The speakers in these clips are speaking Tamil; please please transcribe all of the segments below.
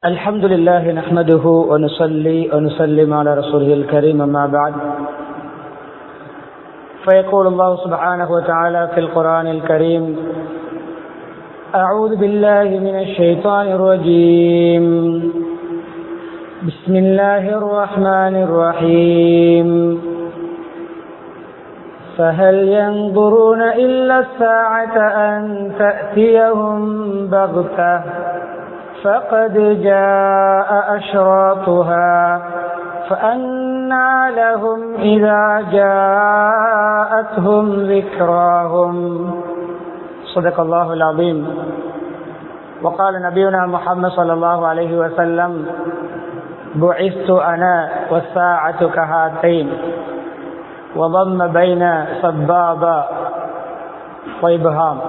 الحمد لله نحمده ونصلي ونسلم على رسوله الكريم أما بعد فيقول الله سبحانه وتعالى في القرآن الكريم أعوذ بالله من الشيطان الرجيم بسم الله الرحمن الرحيم فهل ينظرون إلا الساعة أن تأتيهم بغتة فقد جاء أشراطها فأنى لهم إذا جاءتهم ذكراهم صدق الله العظيم وقال نبينا محمد صلى الله عليه وسلم بعثت أنا والساعة كهاتين وضم بين سبابة وإبهام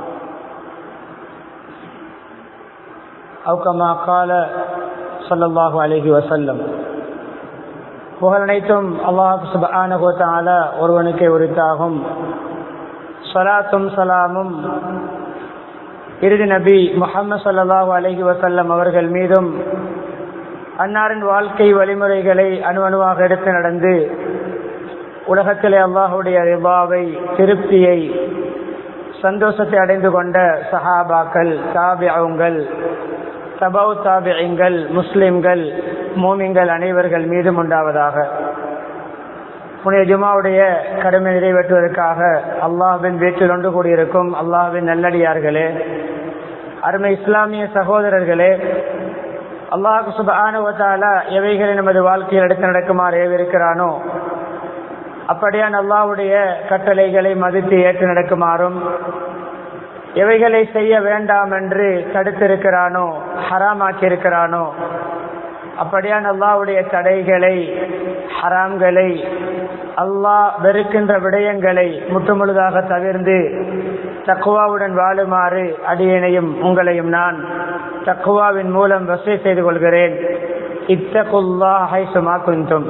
أو كما قال صلى الله عليه وسلم புகழ் அனைத்தும் அல்லாஹ் சுபானுகோத்தால ஒருவனுக்கே உரித்தாகும் சலாத்தும் சலாமும் இறுதி நபி முகமது சல்லாஹூ அலஹி வசல்லம் அவர்கள் மீதும் அன்னாரின் வாழ்க்கை வழிமுறைகளை அணு அணுவாக எடுத்து நடந்து உலகத்திலே அல்லாஹுடைய ரிபாவை திருப்தியை சந்தோஷத்தை அடைந்து கொண்ட சஹாபாக்கள் தாபியங்கள் தபவு தாபியங்கள் முஸ்லிம்கள் மோமிங்கள் அனைவர்கள் மீதும் உண்டாவதாக புனித ஜுமாவுடைய கடமை நிறைவேற்றுவதற்காக அல்லாஹின் வீட்டில் ஒன்று கூடியிருக்கும் அல்லாஹின் நல்லடியார்களே அருமை இஸ்லாமிய சகோதரர்களே அல்லாஹு சுபானுவத்தால எவைகளை நமது வாழ்க்கையில் எடுத்து நடக்குமாறு ஏவிருக்கிறானோ அப்படியான் அல்லாவுடைய கட்டளைகளை மதித்து ஏற்று நடக்குமாறும் எவைகளை செய்ய வேண்டாம் என்று தடுத்திருக்கிறானோ ஹராமாக்கி இருக்கிறானோ அப்படியான் அல்லாவுடைய தடைகளை ஹராம்களை அல்லாஹ் வெறுக்கின்ற விடயங்களை முற்றுமுழுதாக தவிர்ந்து தக்குவாவுடன் வாழுமாறு அடியனையும் உங்களையும் நான் தக்குவாவின் மூலம் வசதி செய்து கொள்கிறேன் இத்தகுல்லா ஹைசுமா குந்தும்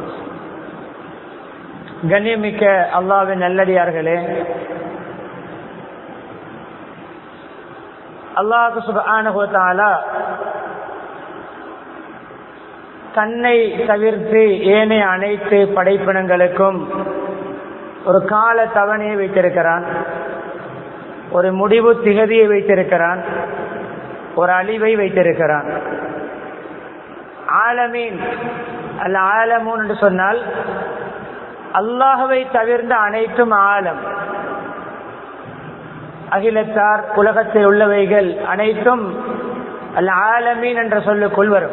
கண்ணியமிக்க அல்லாவின் நல்லடியார்களே அல்லாஹு சுபானுகோத்தாலா தன்னை தவிர்த்து ஏனைய அனைத்து படைப்பினங்களுக்கும் ஒரு கால தவணையை வைத்திருக்கிறான் ஒரு முடிவு திகதியை வைத்திருக்கிறான் ஒரு அழிவை வைத்திருக்கிறான் ஆலமீன் அல்ல ஆலமூன் என்று சொன்னால் அல்லாஹவை தவிர்ந்த அனைத்தும் ஆழம் அகிலத்தார் உலகத்தில் உள்ளவைகள் அனைத்தும் அல்ல ஆலமீன் என்ற சொல்லுக்குள் வரும்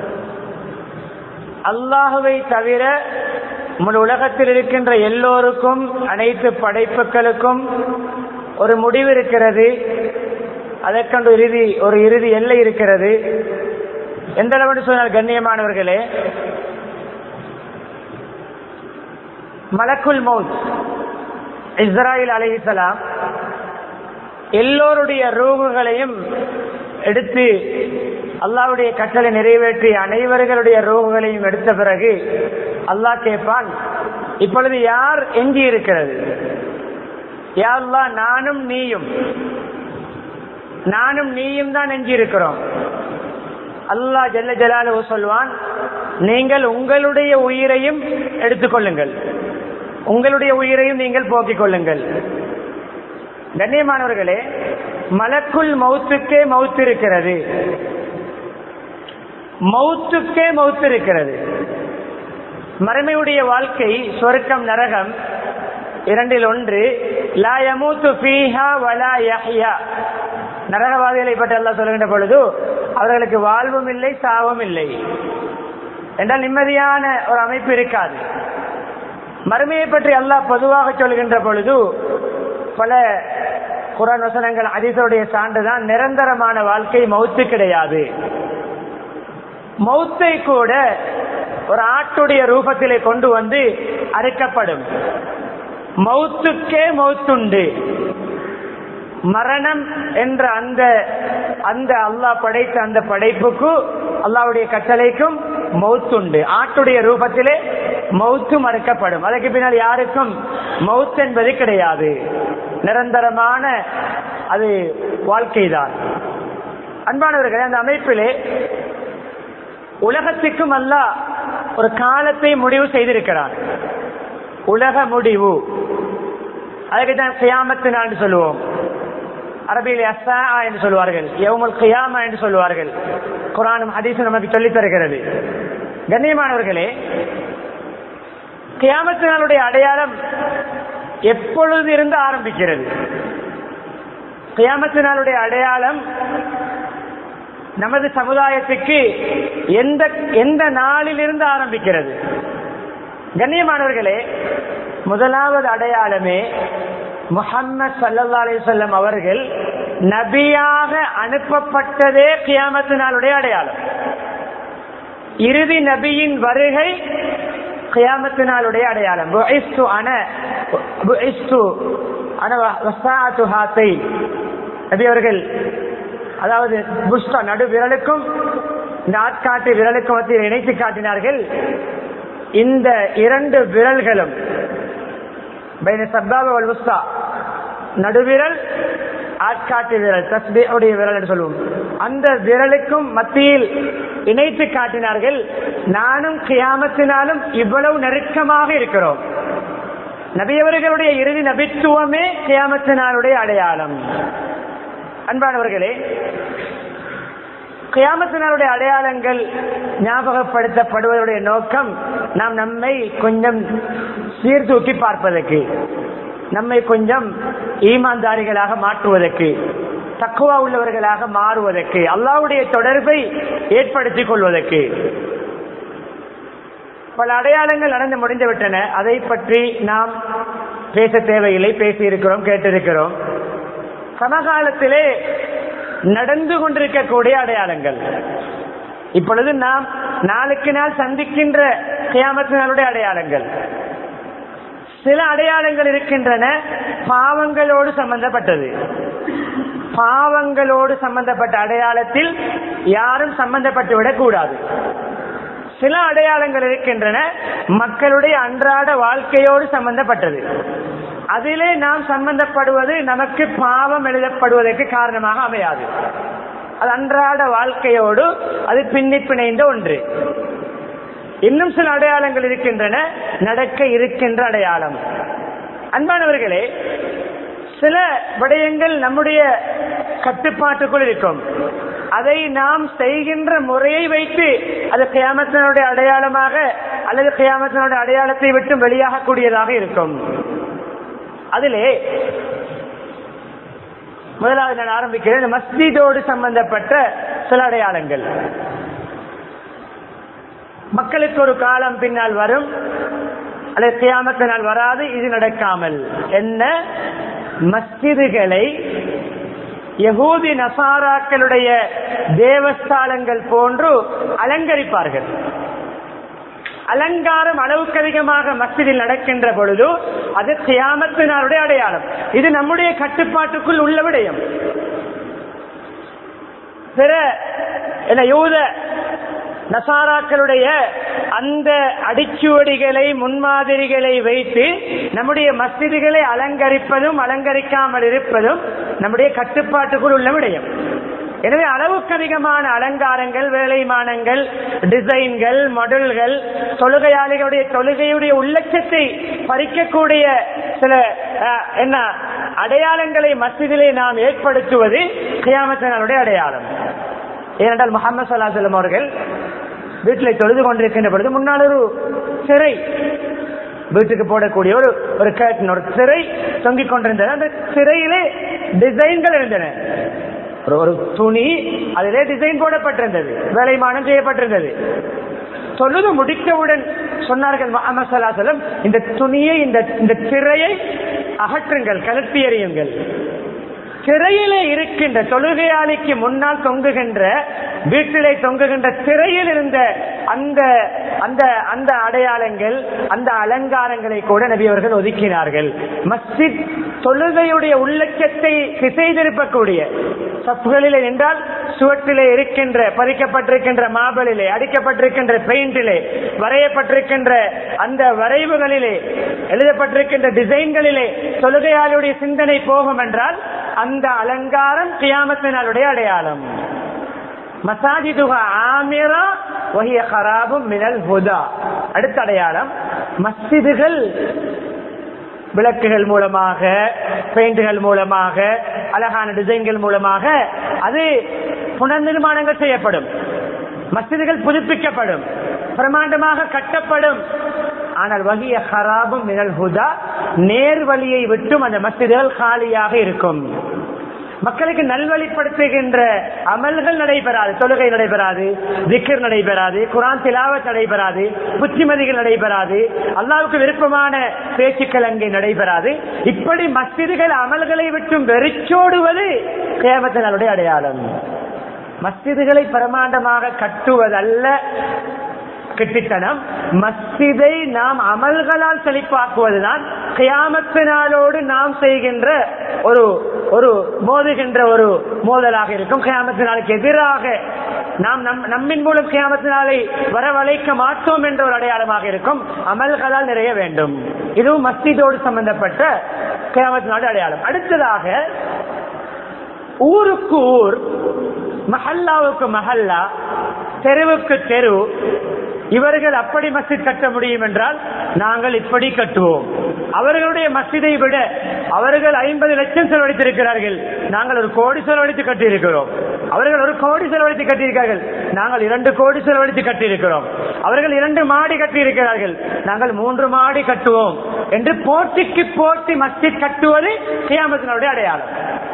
அல்லாஹுவை தவிர முழு உலகத்தில் இருக்கின்ற எல்லோருக்கும் அனைத்து படைப்புகளுக்கும் ஒரு முடிவு இருக்கிறது அதற்கென்று இறுதி ஒரு இறுதி எல்லை இருக்கிறது எந்த அளவு சொன்னால் கண்ணியமானவர்களே மலக்குல் மவுத் இஸ்ராயில் அலிசலாம் எல்லோருடைய ரூகுகளையும் எடுத்து அல்லாவுடைய கட்டளை நிறைவேற்றி அனைவர்களுடைய ரோகுகளையும் எடுத்த பிறகு அல்லாஹ் கேட்பான் இப்பொழுது யார் எஞ்சி இருக்கிறது யாருல்லா நானும் நீயும் நானும் நீயும் தான் எஞ்சி இருக்கிறோம் அல்லாஹ் ஜல்ல ஜலாலு சொல்வான் நீங்கள் உங்களுடைய உயிரையும் எடுத்துக்கொள்ளுங்கள் உங்களுடைய உயிரையும் நீங்கள் போக்கிக் கொள்ளுங்கள் கண்ணியமானவர்களே மலக்குள் மவுத்துக்கே மவுத்து இருக்கிறது மவுத்துக்கே மவுத்து இருக்கிறது மறுமையுடைய வாழ்க்கை சொர்க்கம் நரகம் இரண்டில் ஒன்று லாயமூத்து பீஹா வலா யஹ்யா நரகவாதிகளை பற்றி எல்லாம் சொல்லுகின்ற பொழுது அவர்களுக்கு வாழ்வும் இல்லை சாவும் இல்லை என்றால் நிம்மதியான ஒரு அமைப்பு இருக்காது மறுமையை பற்றி அல்லாஹ் பொதுவாக சொல்கின்ற பொழுது பல குரான் வசனங்கள் அதிசருடைய சான்றுதான் நிரந்தரமான வாழ்க்கை மௌத்து கிடையாது மௌத்தை கூட ஒரு ஆட்டுடைய ரூபத்திலே கொண்டு வந்து அறுக்கப்படும் மௌத்துக்கே மௌத்துண்டு மரணம் என்ற அந்த அந்த அல்லாஹ் படைத்த அந்த படைப்புக்கு அல்லாவுடைய கட்டளைக்கும் மௌத்துண்டு ஆட்டுடைய ரூபத்திலே மௌத்து மறுக்கப்படும் அதற்கு பின்னால் யாருக்கும் மௌத் என்பது கிடையாது நிரந்தரமான அது வாழ்க்கைதான் அன்பானவர்களே அந்த அமைப்பிலே உலகத்துக்கும் அல்லாஹ் ஒரு காலத்தை முடிவு செய்திருக்கிறான் உலக முடிவு அதுக்கு தான் கியாமத்து நாள் சொல்லுவோம் அரபியில் அஸ்ஸா என்று சொல்வார்கள் யவுமுல் கியாமா என்று சொல்வார்கள் குரானும் ஹதீஸும் நமக்கு சொல்லித் தருகிறது கண்ணியமானவர்களே கியாமத்து நாளுடைய அடையாளம் எப்பொழுது இருந்து ஆரம்பிக்கிறது கியாமத்து நாளுடைய அடையாளம் நமது சமுதாயத்துக்கு எந்த எந்த நாளிலிருந்து ஆரம்பிக்கிறது கண்ணியமானவர்களே முதலாவது அடையாளமே முஹம்மது சல்லா அலிசல்லம் அவர்கள் நபியாக அனுப்பப்பட்டதே கியாமத்து நாளுடைய அடையாளம் இறுதி நபியின் வருகை கியாமத்து நாளுடைய அடையாளம் புஇஸ்து அன புஇஸ்து அன வஸாஅத்து ஹாத்தை நபி அவர்கள் அதாவது புஷ்டா நடு விரலுக்கும் இந்த ஆட்காட்டு விரலுக்கும் மத்தியில் இணைத்து காட்டினார்கள் இந்த இரண்டு விரல்களும் பைன சப்பாப வல் உஸ்தா நடுவிரல் ஆட்காட்டு விரல் தஸ்பியுடைய விரல் என்று சொல்லுவோம் அந்த விரலுக்கும் மத்தியில் இணைத்து காட்டினார்கள் நானும் கியாமத்தினாலும் இவ்வளவு நெருக்கமாக இருக்கிறோம் நபியவர்களுடைய இறுதி நபித்துவமே கியாமத்தினாலுடைய அடையாளம் அன்பானவர்களே கியாமத்தினாருடைய அடையாளங்கள் ஞாபகப்படுத்தப்படுவதுடைய நோக்கம் நாம் நம்மை கொஞ்சம் சீர்தூக்கி பார்ப்பதற்கு நம்மை கொஞ்சம் ஈமான்தாரிகளாக மாற்றுவதற்கு தக்குவா உள்ளவர்களாக மாறுவதற்கு அல்லாவுடைய தொடர்பை ஏற்படுத்திக் கொள்வதற்கு பல அடையாளங்கள் நடந்து முடிந்து விட்டன அதை பற்றி நாம் பேச தேவையில்லை பேசியிருக்கிறோம் கேட்டிருக்கிறோம் சமகாலத்திலே நடந்து கொண்டிருக்கக்கூடிய அடையாளங்கள் இப்பொழுது நாம் நாளுக்கு நாள் சந்திக்கின்ற கியாமத்தினாலுடைய அடையாளங்கள் சில அடையாளங்கள் இருக்கின்றன பாவங்களோடு சம்பந்தப்பட்டது பாவங்களோடு சம்பந்தப்பட்ட அடையாளத்தில் யாரும் சம்பந்தப்பட்டு விடக் கூடாது சில அடையாளங்கள் இருக்கின்றன மக்களுடைய அன்றாட வாழ்க்கையோடு சம்பந்தப்பட்டது அதிலே நாம் சம்பந்தப்படுவது நமக்கு பாவம் எழுதப்படுவதற்கு காரணமாக அமையாது அது அன்றாட வாழ்க்கையோடு அது பின்னி பிணைந்த ஒன்று இன்னும் சில அடையாளங்கள் இருக்கின்றன நடக்க இருக்கின்ற அடையாளம் அன்பானவர்களே சில விடயங்கள் நம்முடைய கட்டுப்பாட்டுக்குள் இருக்கும் அதை நாம் செய்கின்ற முறையை வைத்து அது கியாமத்தினுடைய அடையாளமாக அல்லது கியாமத்தினுடைய அடையாளத்தை விட்டு வெளியாகக்கூடியதாக இருக்கும் அதிலே முதலாவது நான் ஆரம்பிக்கிறேன் மஸ்ஜிதோடு சம்பந்தப்பட்ட சில அடையாளங்கள் மக்களுக்கு ஒரு காலம் பின்னால் வரும் அல்லது கியாமத்தினால் வராது இது நடக்காமல் என்ன மஸ்ஜிதுகளை யகூதி நசாராக்களுடைய தேவஸ்தானங்கள் போன்று அலங்கரிப்பார்கள் அலங்காரம் அளவுக்கு அதிகமாக மஸ்ஜிதில் நடக்கின்ற பொழுது அது கியாமத்தினாருடைய அடையாளம் இது நம்முடைய கட்டுப்பாட்டுக்குள் உள்ள விடயம் பிற என்ன யூத நசாராக்களுடைய அந்த அடிச்சுவடிகளை முன்மாதிரிகளை வைத்து நம்முடைய மஸ்ஜிதுகளை அலங்கரிப்பதும் அலங்கரிக்காமல் இருப்பதும் நம்முடைய கட்டுப்பாட்டுக்குள் உள்ள விடயம் எனவே அளவுக்கு அதிகமான அலங்காரங்கள் வேலைமானங்கள் டிசைன்கள் மொடல்கள் தொழுகையாளிகளுடைய தொழுகையுடைய உள்ளட்சத்தை பறிக்கக்கூடிய சில அஹ், என்ன அடையாளங்களை மஸ்ஜிதிலே நாம் ஏற்படுத்துவது கியாமத்தினுடைய அடையாளம் ஏனென்றால் முகமது சல்லாஹம் அவர்கள் வீட்டில் தொழுது கொண்டிருக்கின்ற பொழுது முன்னால் ஒரு சிறை வீட்டுக்கு போடக்கூடிய ஒரு ஒரு கேட்டன் ஒரு சிறை தொங்கிக் கொண்டிருந்தது அந்த சிறையிலே டிசைன்கள் இருந்தன ஒரு ஒரு துணி அதிலே டிசைன் போடப்பட்டிருந்தது வேலைமானம் செய்யப்பட்டிருந்தது தொழுது முடித்தவுடன் சொன்னார்கள் முகமது சல்லாஹலம் இந்த துணியை இந்த இந்த திரையை அகற்றுங்கள் கலட்டி எறியுங்கள் திரையிலே இருக்கின்ற தொழுகையாளிக்கு முன்னால் தொங்குகின்ற வீட்டிலே தொங்குகின்ற திரையில் இருந்த அந்த அந்த அந்த அடையாளங்கள் அந்த அலங்காரங்களை கூட நபி அவர்கள் ஒதுக்கினார்கள் மஸ்ஜித் தொழுகையுடைய உள்ளட்சத்தை திசை திருப்பக்கூடிய சப்புகளிலே நின்றால் சுவற்றிலே இருக்கின்ற பதிக்கப்பட்டிருக்கின்ற மாபலிலே அடிக்கப்பட்டிருக்கின்ற பெயிண்டிலே வரையப்பட்டிருக்கின்ற அந்த வரைவுகளிலே எழுதப்பட்டிருக்கின்ற டிசைன்களிலே தொழுகையாளுடைய சிந்தனை போகும் என்றால் அந்த அலங்காரம் கியாமத்தினாலுடைய அடையாளம் மசாஜிதுக ஆமிரா வஹிய ஹராபும் மினல் ஹுதா அடுத்த அடையாளம் மஸ்ஜிதுகள் விளக்குகள் மூலமாக பெயிண்டுகள் மூலமாக அழகான டிசைன்கள் மூலமாக அது புனர்நிர்மாணங்கள் செய்யப்படும் மஸ்ஜிதுகள் புதுப்பிக்கப்படும் பிரமாண்டமாக கட்டப்படும் ஆனால் வகிய ஹராபும் மினல் ஹுதா நேர் வழியை விட்டும் அந்த மஸ்ஜிதுகள் காலியாக இருக்கும் மக்களுக்கு நல்வழிப்படுத்துகின்ற அமல்கள் நடைபெறாது தொழுகை நடைபெறாது திக்கர் நடைபெறாது குரான் திலாவத் நடைபெறாது புத்திமதிகள் நடைபெறாது அல்லாவுக்கு விருப்பமான பேச்சுக்கள் அங்கே நடைபெறாது இப்படி மஸ்ஜிதுகள் அமல்களை விட்டும் வெறிச்சோடுவது கேமத்தினுடைய அடையாளம் மஸ்ஜிதுகளை பிரமாண்டமாக கட்டுவதல்ல கெட்டித்தனம் மஸ்ஜிதை நாம் அமல்களால் செழிப்பாக்குவதுதான் கியாமத்தினாலோடு நாம் செய்கின்ற ஒரு ஒரு மோதுகின்ற ஒரு மோதலாக இருக்கும் கியாமத்தினாலுக்கு எதிராக நாம் நம் நம்மின் மூலம் கியாமத்தினாலை வரவழைக்க மாட்டோம் என்ற ஒரு அடையாளமாக இருக்கும் அமல்களால் நிறைய வேண்டும் இதுவும் மஸ்ஜிதோடு சம்பந்தப்பட்ட கியாமத்தினால அடையாளம் அடுத்ததாக ஊருக்கு ஊர் மஹல்லாவுக்கு மஹல்லா தெருவுக்கு தெரு இவர்கள் அப்படி மஸ்ஜித் கட்ட முடியும் என்றால் நாங்கள் இப்படி கட்டுவோம் அவர்களுடைய மஸ்ஜிதை விட அவர்கள் ஐம்பது லட்சம் செலவழித்திருக்கிறார்கள் நாங்கள் ஒரு கோடி செலவழித்து கட்டியிருக்கிறோம் அவர்கள் ஒரு கோடி செலவழித்து கட்டியிருக்கிறார்கள் நாங்கள் இரண்டு கோடி செலவழித்து கட்டியிருக்கிறோம் அவர்கள் இரண்டு மாடி கட்டியிருக்கிறார்கள் நாங்கள் மூன்று மாடி கட்டுவோம் என்று போட்டிக்கு போட்டி மஸ்ஜித் கட்டுவது கியாமத்தினுடைய அடையாளம்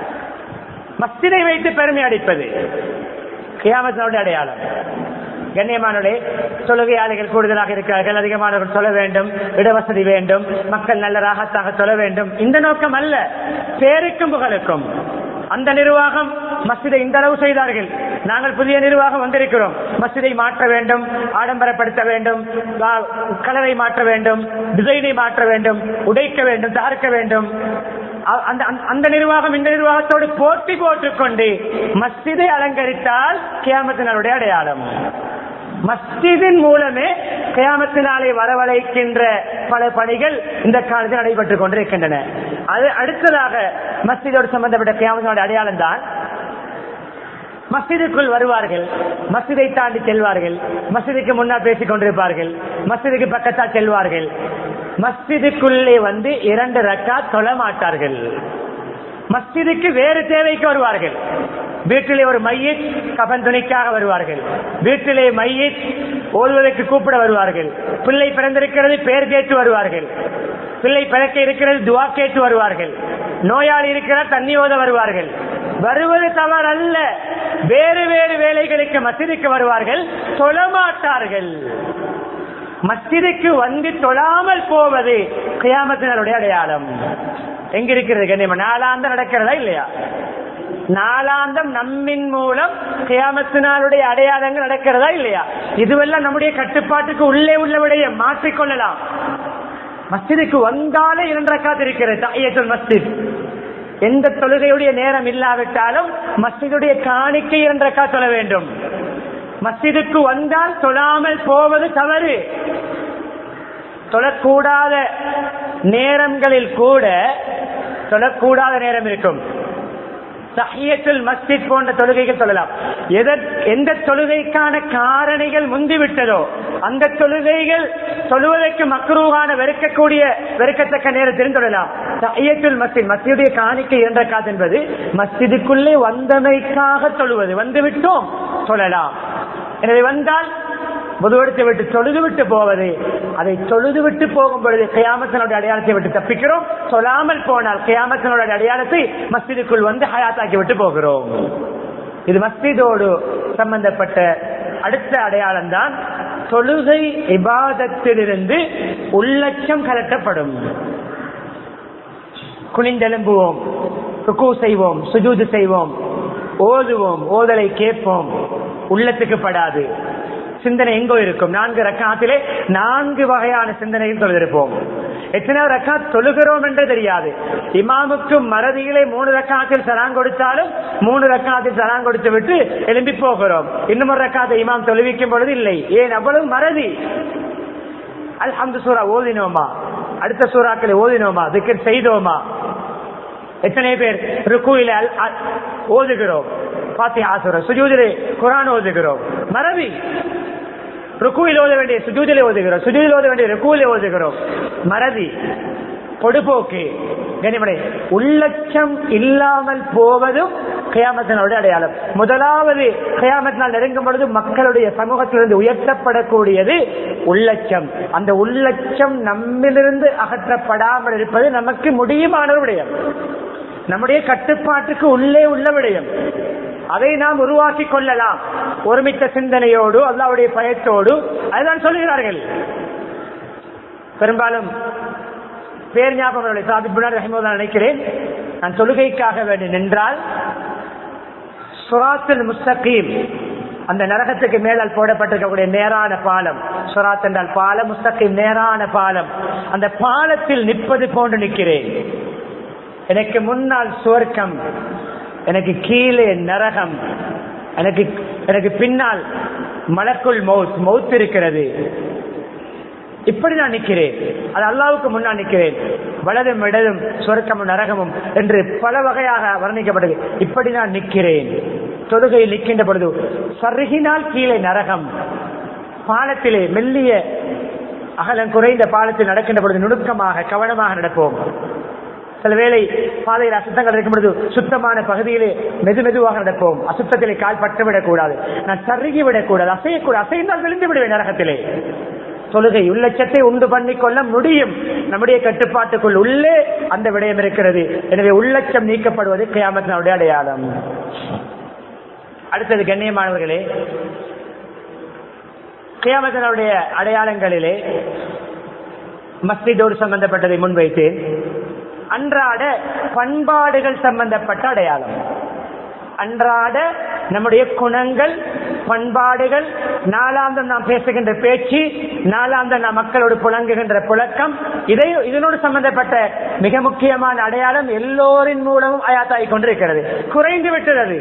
மஸ்ஜிதை வைத்து பெருமை அடிப்பது கியாமத்தினுடைய அடையாளம் கண்ணியமானே தொழுகையாளிகள் கூடுதலாக இருக்கிறார்கள் அதிகமானவர்கள் சொல்ல வேண்டும் இடவசதி வேண்டும் மக்கள் நல்ல ராகத்தாக சொல்ல வேண்டும் இந்த நோக்கம் அல்ல பேருக்கும் புகழுக்கும் அந்த நிர்வாகம் மஸ்ஜிதை இந்த அளவு செய்தார்கள் நாங்கள் புதிய நிர்வாகம் வந்திருக்கிறோம் மஸ்ஜிதை மாற்ற வேண்டும் ஆடம்பரப்படுத்த வேண்டும் கலரை மாற்ற வேண்டும் டிசைனை மாற்ற வேண்டும் உடைக்க வேண்டும் தார்க்க வேண்டும் அந்த அந்த நிர்வாகம் இந்த நிர்வாகத்தோடு போட்டி போட்டுக்கொண்டு மஸ்ஜிதை அலங்கரித்தால் கியாமத்தினருடைய அடையாளம் மஸ்ஜிதின் மூலமே கயாமத்தினாலே வரவழைக்கின்ற பல பணிகள் இந்த காலத்தில் நடைபெற்றுக் கொண்டிருக்கின்றன அது அடுத்ததாக மஸ்ஜிதோடு சம்பந்தப்பட்ட கயாமத்தினுடைய அடையாளம் தான் மஸ்ஜிதுக்குள் வருவார்கள் மஸ்ஜிதை தாண்டி செல்வார்கள் மஸ்ஜிதுக்கு முன்னால் பேசிக் கொண்டிருப்பார்கள் மஸ்ஜிதுக்கு பக்கத்தால் செல்வார்கள் மஸ்ஜிதுக்குள்ளே வந்து இரண்டு ரக்கா தொழ மாட்டார்கள் மஸ்ஜிதுக்கு வேறு தேவைக்கு வருவார்கள் வீட்டிலே ஒரு மையத் கபன் துணிக்காக வருவார்கள் வீட்டிலே மையத் ஓதுவதற்கு கூப்பிட வருவார்கள் பிள்ளை பிறந்திருக்கிறது பேர் கேட்டு வருவார்கள் பிள்ளை பிறக்க இருக்கிறது துவா கேட்டு வருவார்கள் நோயாளி இருக்கிறார் தண்ணி ஓத வருவார்கள் வருவது தவறல்ல வேறு வேறு வேலைகளுக்கு மசிதிக்கு வருவார்கள் தொழமாட்டார்கள் மஸ்ஜிதுக்கு வந்து தொழாமல் போவது கியாமத்தினருடைய அடையாளம் எங்க இருக்கிறது கண்ணியமா நாலாந்தம் நடக்கிறதா இல்லையா நாலாந்தம் நம்மின் மூலம் கியாமத்தினாலுடைய அடையாளங்கள் நடக்கிறதா இல்லையா இதுவெல்லாம் நம்முடைய கட்டுப்பாட்டுக்கு உள்ளே உள்ள விடைய மாற்றிக்கொள்ளலாம் மஸ்ஜிதுக்கு வந்தாலே இரண்டு ரக்காத் இருக்கிறது தாயத்துல் மஸ்ஜித் எந்த தொழுகையுடைய நேரம் இல்லாவிட்டாலும் மஸ்ஜிதுடைய காணிக்கை இரண்டு ரக்கா சொல்ல வேண்டும் மஸ்ஜிதுக்கு வந்தால் தொழாமல் போவது தவறு தொழக்கூடாத நேரங்களில் கூட தொழக்கூடாத நேரம் இருக்கும் சஹியத்துல் மஸ்ஜித் போன்ற தொழுகைகள் சொல்லலாம் எந்த தொழுகைக்கான காரணிகள் முந்திவிட்டதோ அந்த தொழுகைகள் தொழுவதற்கு மக்ரூவான வெறுக்கக்கூடிய வெறுக்கத்தக்க நேரத்திலும் தொழலாம் சஹியத்துல் மஸ்ஜித் மஸ்ஜிதுடைய காணிக்கை என்ற காது என்பது மஸ்ஜிதுக்குள்ளே வந்தமைக்காக தொழுவது வந்துவிட்டோம் சொல்லலாம் எனவே வந்தால் முதுவெடுத்து விட்டு தொழுது விட்டு போவது அதை தொழுது விட்டு போகும் பொழுது கயாமத்தினுடைய அடையாளத்தை விட்டு தப்பிக்கிறோம் சொல்லாமல் போனால் கயாமத்தினுடைய அடையாளத்தை மஸ்ஜிதுக்குள் வந்து ஹயாத்தாக்கி விட்டு போகிறோம் இது மஸ்ஜிதோடு சம்பந்தப்பட்ட அடுத்த அடையாளம் தான் தொழுகை இபாதத்திலிருந்து உள்ளட்சம் கலட்டப்படும் குனிந்தெலும்புவோம் ருக்கு செய்வோம் சுஜூது செய்வோம் ஓதுவோம் ஓதலை கேட்போம் உள்ளத்துக்கு படாது சிந்தனை எங்கோ இருக்கும் நான்கு ரக்காத்திலே நான்கு வகையான சிந்தனையில் தொழுதிருப்போம் எத்தனை ரக்காத் தொழுகிறோம் என்று தெரியாது இமாமுக்கு மறதியிலே மூணு ரக்காத்தில் சலாங் கொடுத்தாலும் மூணு ரக்காத்தில் சலாங் கொடுத்து விட்டு எழும்பி போகிறோம் இன்னும் ஒரு ரக்காத்தை இமாம் தொழுவிக்கும் பொழுது இல்லை ஏன் அவ்வளவு மறதி அல்ஹம்து சூரா ஓதினோமா அடுத்த சூறாக்களை ஓதினோமா திக்கர் செய்தோமா எத்தனை பேர் ருக்குயில ஓதுகிறோம் பாத்தியா சொல்றோம் சுஜூதிலே குரான் ஓதுகிறோம் மறதி ருக்குவில் ஓத வேண்டிய சுஜூதிலே ஓதுகிறோம் சுஜூதில் ஓத வேண்டிய ருக்குவிலே ஓதுகிறோம் மறதி பொடுபோக்கு கனிமடை உள்ளட்சம் இல்லாமல் போவதும் கயாமத்தினுடைய அடையாளம் முதலாவது கயாமத்தினால் நெருங்கும் பொழுது மக்களுடைய சமூகத்திலிருந்து உயர்த்தப்படக்கூடியது உள்ளட்சம் அந்த உள்ளட்சம் நம்மிலிருந்து அகற்றப்படாமல் இருப்பது நமக்கு முடியுமான ஒரு விடயம் நம்முடைய கட்டுப்பாட்டுக்கு உள்ளே உள்ள விடயம் அதை நாம் உருவாக்கி கொள்ளலாம் ஒருமித்த சிந்தனையோடு அல்லாவுடைய பயத்தோடு அதுதான் சொல்லுகிறார்கள் பெரும்பாலும் பேர் ஞாபகம் சாதிப்புனார் ரஹிமோதான் நினைக்கிறேன் நான் தொழுகைக்காக வேண்டி நின்றால் சுராத்தில் முஸ்தகீம் அந்த நரகத்துக்கு மேலால் போடப்பட்டிருக்கக்கூடிய நேரான பாலம் சுராத் என்றால் பாலம் முஸ்தகீம் நேரான பாலம் அந்த பாலத்தில் நிற்பது போன்று நிற்கிறேன் எனக்கு முன்னால் சுவர்க்கம் எனக்கு கீழே நரகம் எனக்கு எனக்கு பின்னால் மலக்குள் மவுத் மவுத் இருக்கிறது இப்படி நான் நிற்கிறேன் அது அல்லாவுக்கு முன்னால் நிற்கிறேன் வலதும் இடதும் சொர்க்கமும் நரகமும் என்று பல வகையாக வர்ணிக்கப்பட்டது இப்படி நான் நிற்கிறேன் தொழுகையில் நிற்கின்ற பொழுது சருகினால் கீழே நரகம் பாலத்திலே மெல்லிய அகலம் குறைந்த பாலத்தில் நடக்கின்ற பொழுது நுணுக்கமாக கவனமாக நடப்போம் சில வேளை பாதையில் அசுத்தங்கள் இருக்கும் பொழுது சுத்தமான பகுதியிலே மெது மெதுவாக நடப்போம் அசுத்தத்திலே கால் பட்டுவிடக் கூடாது நான் சருகி விடக்கூடாது அசையக்கூடாது அசைந்தால் விழுந்து விடுவேன் நரகத்திலே தொழுகை உள்ளச்சத்தை உண்டு பண்ணி கொள்ள முடியும் நம்முடைய கட்டுப்பாட்டுக்குள் உள்ளே அந்த விடயம் இருக்கிறது எனவே உள்ளச்சம் நீக்கப்படுவது கியாமத்தினுடைய அடையாளம் அடுத்தது கண்ணியமானவர்களே கியாமத்தினுடைய அடையாளங்களிலே மஸ்ஜிதோடு சம்பந்தப்பட்டதை முன்வைத்தேன் அன்றாட பண்பாடுகள் சம்பந்தப்பட்ட அடையாளம் அன்றாட நம்முடைய குணங்கள் பண்பாடுகள் நாளாந்தம் நாம் பேசுகின்ற பேச்சு நாளாந்தம் நாம் மக்களோடு புழங்குகின்ற புழக்கம் இதை இதனோடு சம்பந்தப்பட்ட மிக முக்கியமான அடையாளம் எல்லோரின் மூலமும் அயாத்தாய் கொண்டிருக்கிறது குறைந்து விட்டது அது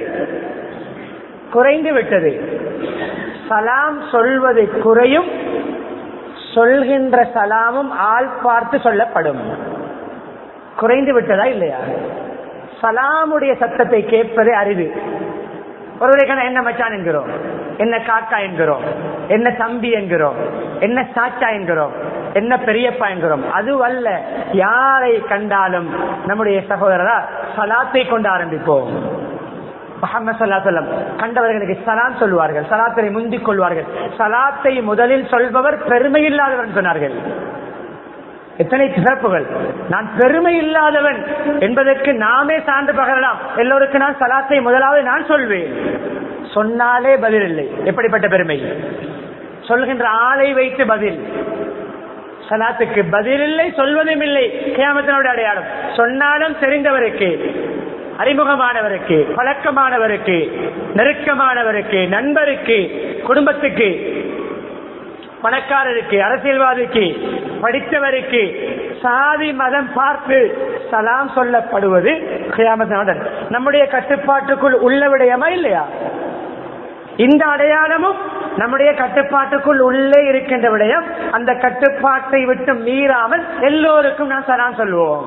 குறைந்து விட்டது சலாம் சொல்வது குறையும் சொல்கின்ற சலாமும் ஆள் பார்த்து சொல்லப்படும் குறைந்து விட்டதா இல்லையா சலாமுடைய சத்தத்தை கேட்பதே அரிது ஒருவரைக்கான என்ன மச்சான் என்கிறோம் என்ன காக்கா என்கிறோம் என்ன தம்பி என்கிறோம் என்ன சாச்சா என்கிறோம் என்ன பெரியப்பா என்கிறோம் அது அல்ல யாரை கண்டாலும் நம்முடைய சகோதரரா சலாத்தை கொண்டு ஆரம்பிப்போம் முகமது சல்லா சொல்லம் கண்டவர்களுக்கு சலாம் சொல்வார்கள் சலாத்தை முந்திக் கொள்வார்கள் சலாத்தை முதலில் சொல்பவர் பெருமை இல்லாதவர் சொன்னார்கள் எத்தனை சிறப்புகள் நான் பெருமை இல்லாதவன் என்பதற்கு நாமே சான்று பகரலாம் எல்லோருக்கும் நான் சலாத்தை முதலாவது நான் சொல்வேன் சொன்னாலே பதில் இல்லை எப்படிப்பட்ட பெருமை சொல்கின்ற ஆளை வைத்து பதில் சலாத்துக்கு பதில் இல்லை சொல்வதும் இல்லை கேமத்தினுடைய அடையாளம் சொன்னாலும் தெரிந்தவருக்கு அறிமுகமானவருக்கு பழக்கமானவருக்கு நெருக்கமானவருக்கு நண்பருக்கு குடும்பத்துக்கு பணக்காரருக்கு அரசியல்வாதிக்கு படித்தவருக்கு சாதி மதம் பார்த்து சலாம் சொல்லப்படுவது கியாமத்தினுடன் நம்முடைய கட்டுப்பாட்டுக்குள் உள்ள விடயமா இல்லையா இந்த அடையாளமும் நம்முடைய கட்டுப்பாட்டுக்குள் உள்ளே இருக்கின்ற விடயம் அந்த கட்டுப்பாட்டை விட்டு மீறாமல் எல்லோருக்கும் நான் சலாம் சொல்வோம்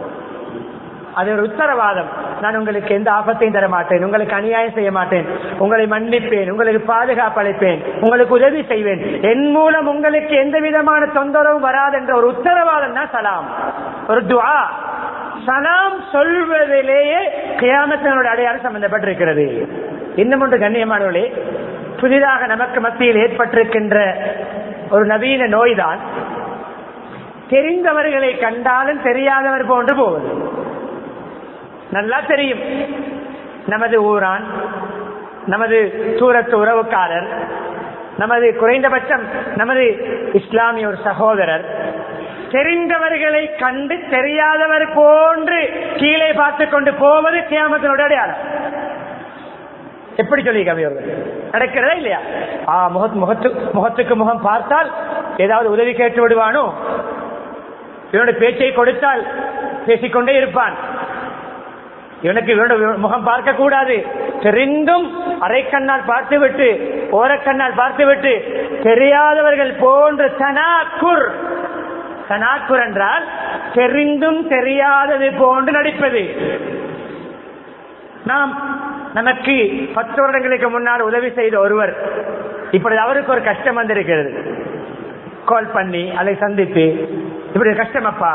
அது ஒரு உத்தரவாதம் நான் உங்களுக்கு எந்த ஆபத்தையும் தர மாட்டேன் உங்களுக்கு அநியாயம் செய்ய மாட்டேன் உங்களை மன்னிப்பேன் உங்களுக்கு பாதுகாப்பு அளிப்பேன் உங்களுக்கு உதவி செய்வேன் என் மூலம் உங்களுக்கு எந்த விதமான தொந்தரவும் வராது என்ற ஒரு உத்தரவாதம் தான் சலாம் ஒரு துவா சலாம் சொல்வதிலேயே கியாமத்தினோட அடையாளம் சம்பந்தப்பட்டிருக்கிறது இன்னும் ஒன்று கண்ணியமானவர்களே புதிதாக நமக்கு மத்தியில் ஏற்பட்டிருக்கின்ற ஒரு நவீன நோய்தான் தெரிந்தவர்களை கண்டாலும் தெரியாதவர் போன்று போவது நல்லா தெரியும் நமது ஊரான் நமது தூரத்து உறவுக்காரர் நமது குறைந்தபட்சம் நமது இஸ்லாமிய ஒரு சகோதரர் தெரிந்தவர்களை கண்டு தெரியாதவர் போன்று கீழே பார்த்து கொண்டு போவது கியாமத்தினுடைய அடையாளம் எப்படி சொல்லி கவியவர்கள் நடக்கிறதா இல்லையா ஆ முகத் முகத்து முகத்துக்கு முகம் பார்த்தால் ஏதாவது உதவி கேட்டு விடுவானோ இவனுடைய பேச்சை கொடுத்தால் பேசிக்கொண்டே இருப்பான் இவனுக்கு இவனுடைய முகம் பார்க்க கூடாது தெரிந்தும் அரை கண்ணால் பார்த்து விட்டு ஓரக்கண்ணால் பார்த்து விட்டு தெரியாதவர்கள் போன்று தனாக்குர் தனாக்குர் என்றால் தெரிந்தும் தெரியாதது போன்று நடிப்பது நாம் நமக்கு பத்து வருடங்களுக்கு முன்னால் உதவி செய்த ஒருவர் இப்பொழுது அவருக்கு ஒரு கஷ்டம் வந்திருக்கிறது கால் பண்ணி அதை சந்தித்து இப்படி ஒரு கஷ்டம் அப்பா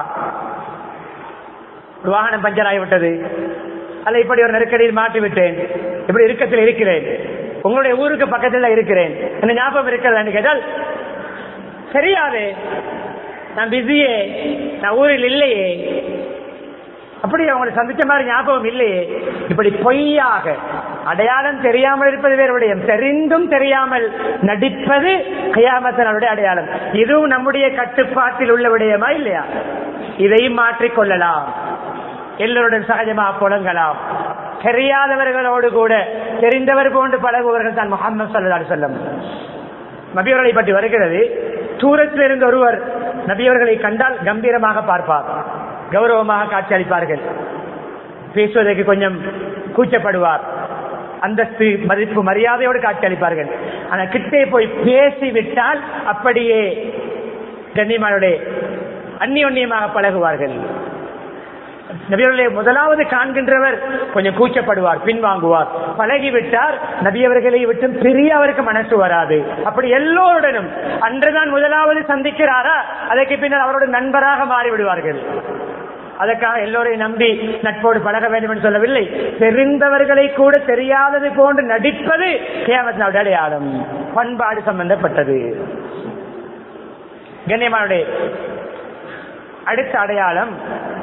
ஒரு வாகனம் பஞ்சர் ஆகிவிட்டது அல்ல இப்படி ஒரு நெருக்கடியில் மாட்டி விட்டேன் இப்படி இறுக்கத்தில் இருக்கிறேன் உங்களுடைய ஊருக்கு பக்கத்தில் இருக்கிறேன் என்ன ஞாபகம் இருக்கிறதான்னு கேட்டால் தெரியாது நான் பிஸியே நான் ஊரில் இல்லையே அப்படி அவங்களை சந்திச்ச மாதிரி ஞாபகம் இல்லையே இப்படி பொய்யாக அடையாளம் தெரியாமல் இருப்பது வேறு விடயம் தெரிந்தும் தெரியாமல் நடிப்பது கையாமத்தனுடைய அடையாளம் இதுவும் நம்முடைய கட்டுப்பாட்டில் உள்ள விடயமா இல்லையா இதையும் மாற்றிக்கொள்ளலாம் எல்லோருடன் சகஜமா புலங்கலாம் தெரியாதவர்களோடு கூட தெரிந்தவர் போன்று பழகுவர்கள் தான் முகமது சல்லா சொல்லம் நபியவர்களை பற்றி வருகிறது தூரத்தில் இருந்த ஒருவர் நபியவர்களை கண்டால் கம்பீரமாக பார்ப்பார் கௌரவமாக காட்சி அளிப்பார்கள் பேசுவதற்கு கொஞ்சம் கூச்சப்படுவார் அந்தஸ்து மதிப்பு மரியாதையோடு காட்சி அளிப்பார்கள் ஆனா கிட்டே போய் பேசி விட்டால் அப்படியே கண்ணியமானுடைய அந்நியோன்யமாக பழகுவார்கள் நபியவர்களை முதலாவது காண்கின்றவர் கொஞ்சம் கூச்சப்படுவார் பின்வாங்குவார் பழகிவிட்டார் நபியவர்களை விட்டு பிரிய அவருக்கு மனசு வராது அப்படி எல்லோருடனும் அன்றுதான் முதலாவது சந்திக்கிறாரா அதற்கு பின்னர் அவரோட நண்பராக மாறிவிடுவார்கள் அதற்காக எல்லோரையும் நம்பி நட்போடு பழக வேண்டும் என்று சொல்லவில்லை தெரிந்தவர்களை கூட தெரியாதது போன்று நடிப்பது கேமத்தினுடைய அடையாளம் பண்பாடு சம்பந்தப்பட்டது கண்ணியமானுடைய அடுத்த அடையாளம்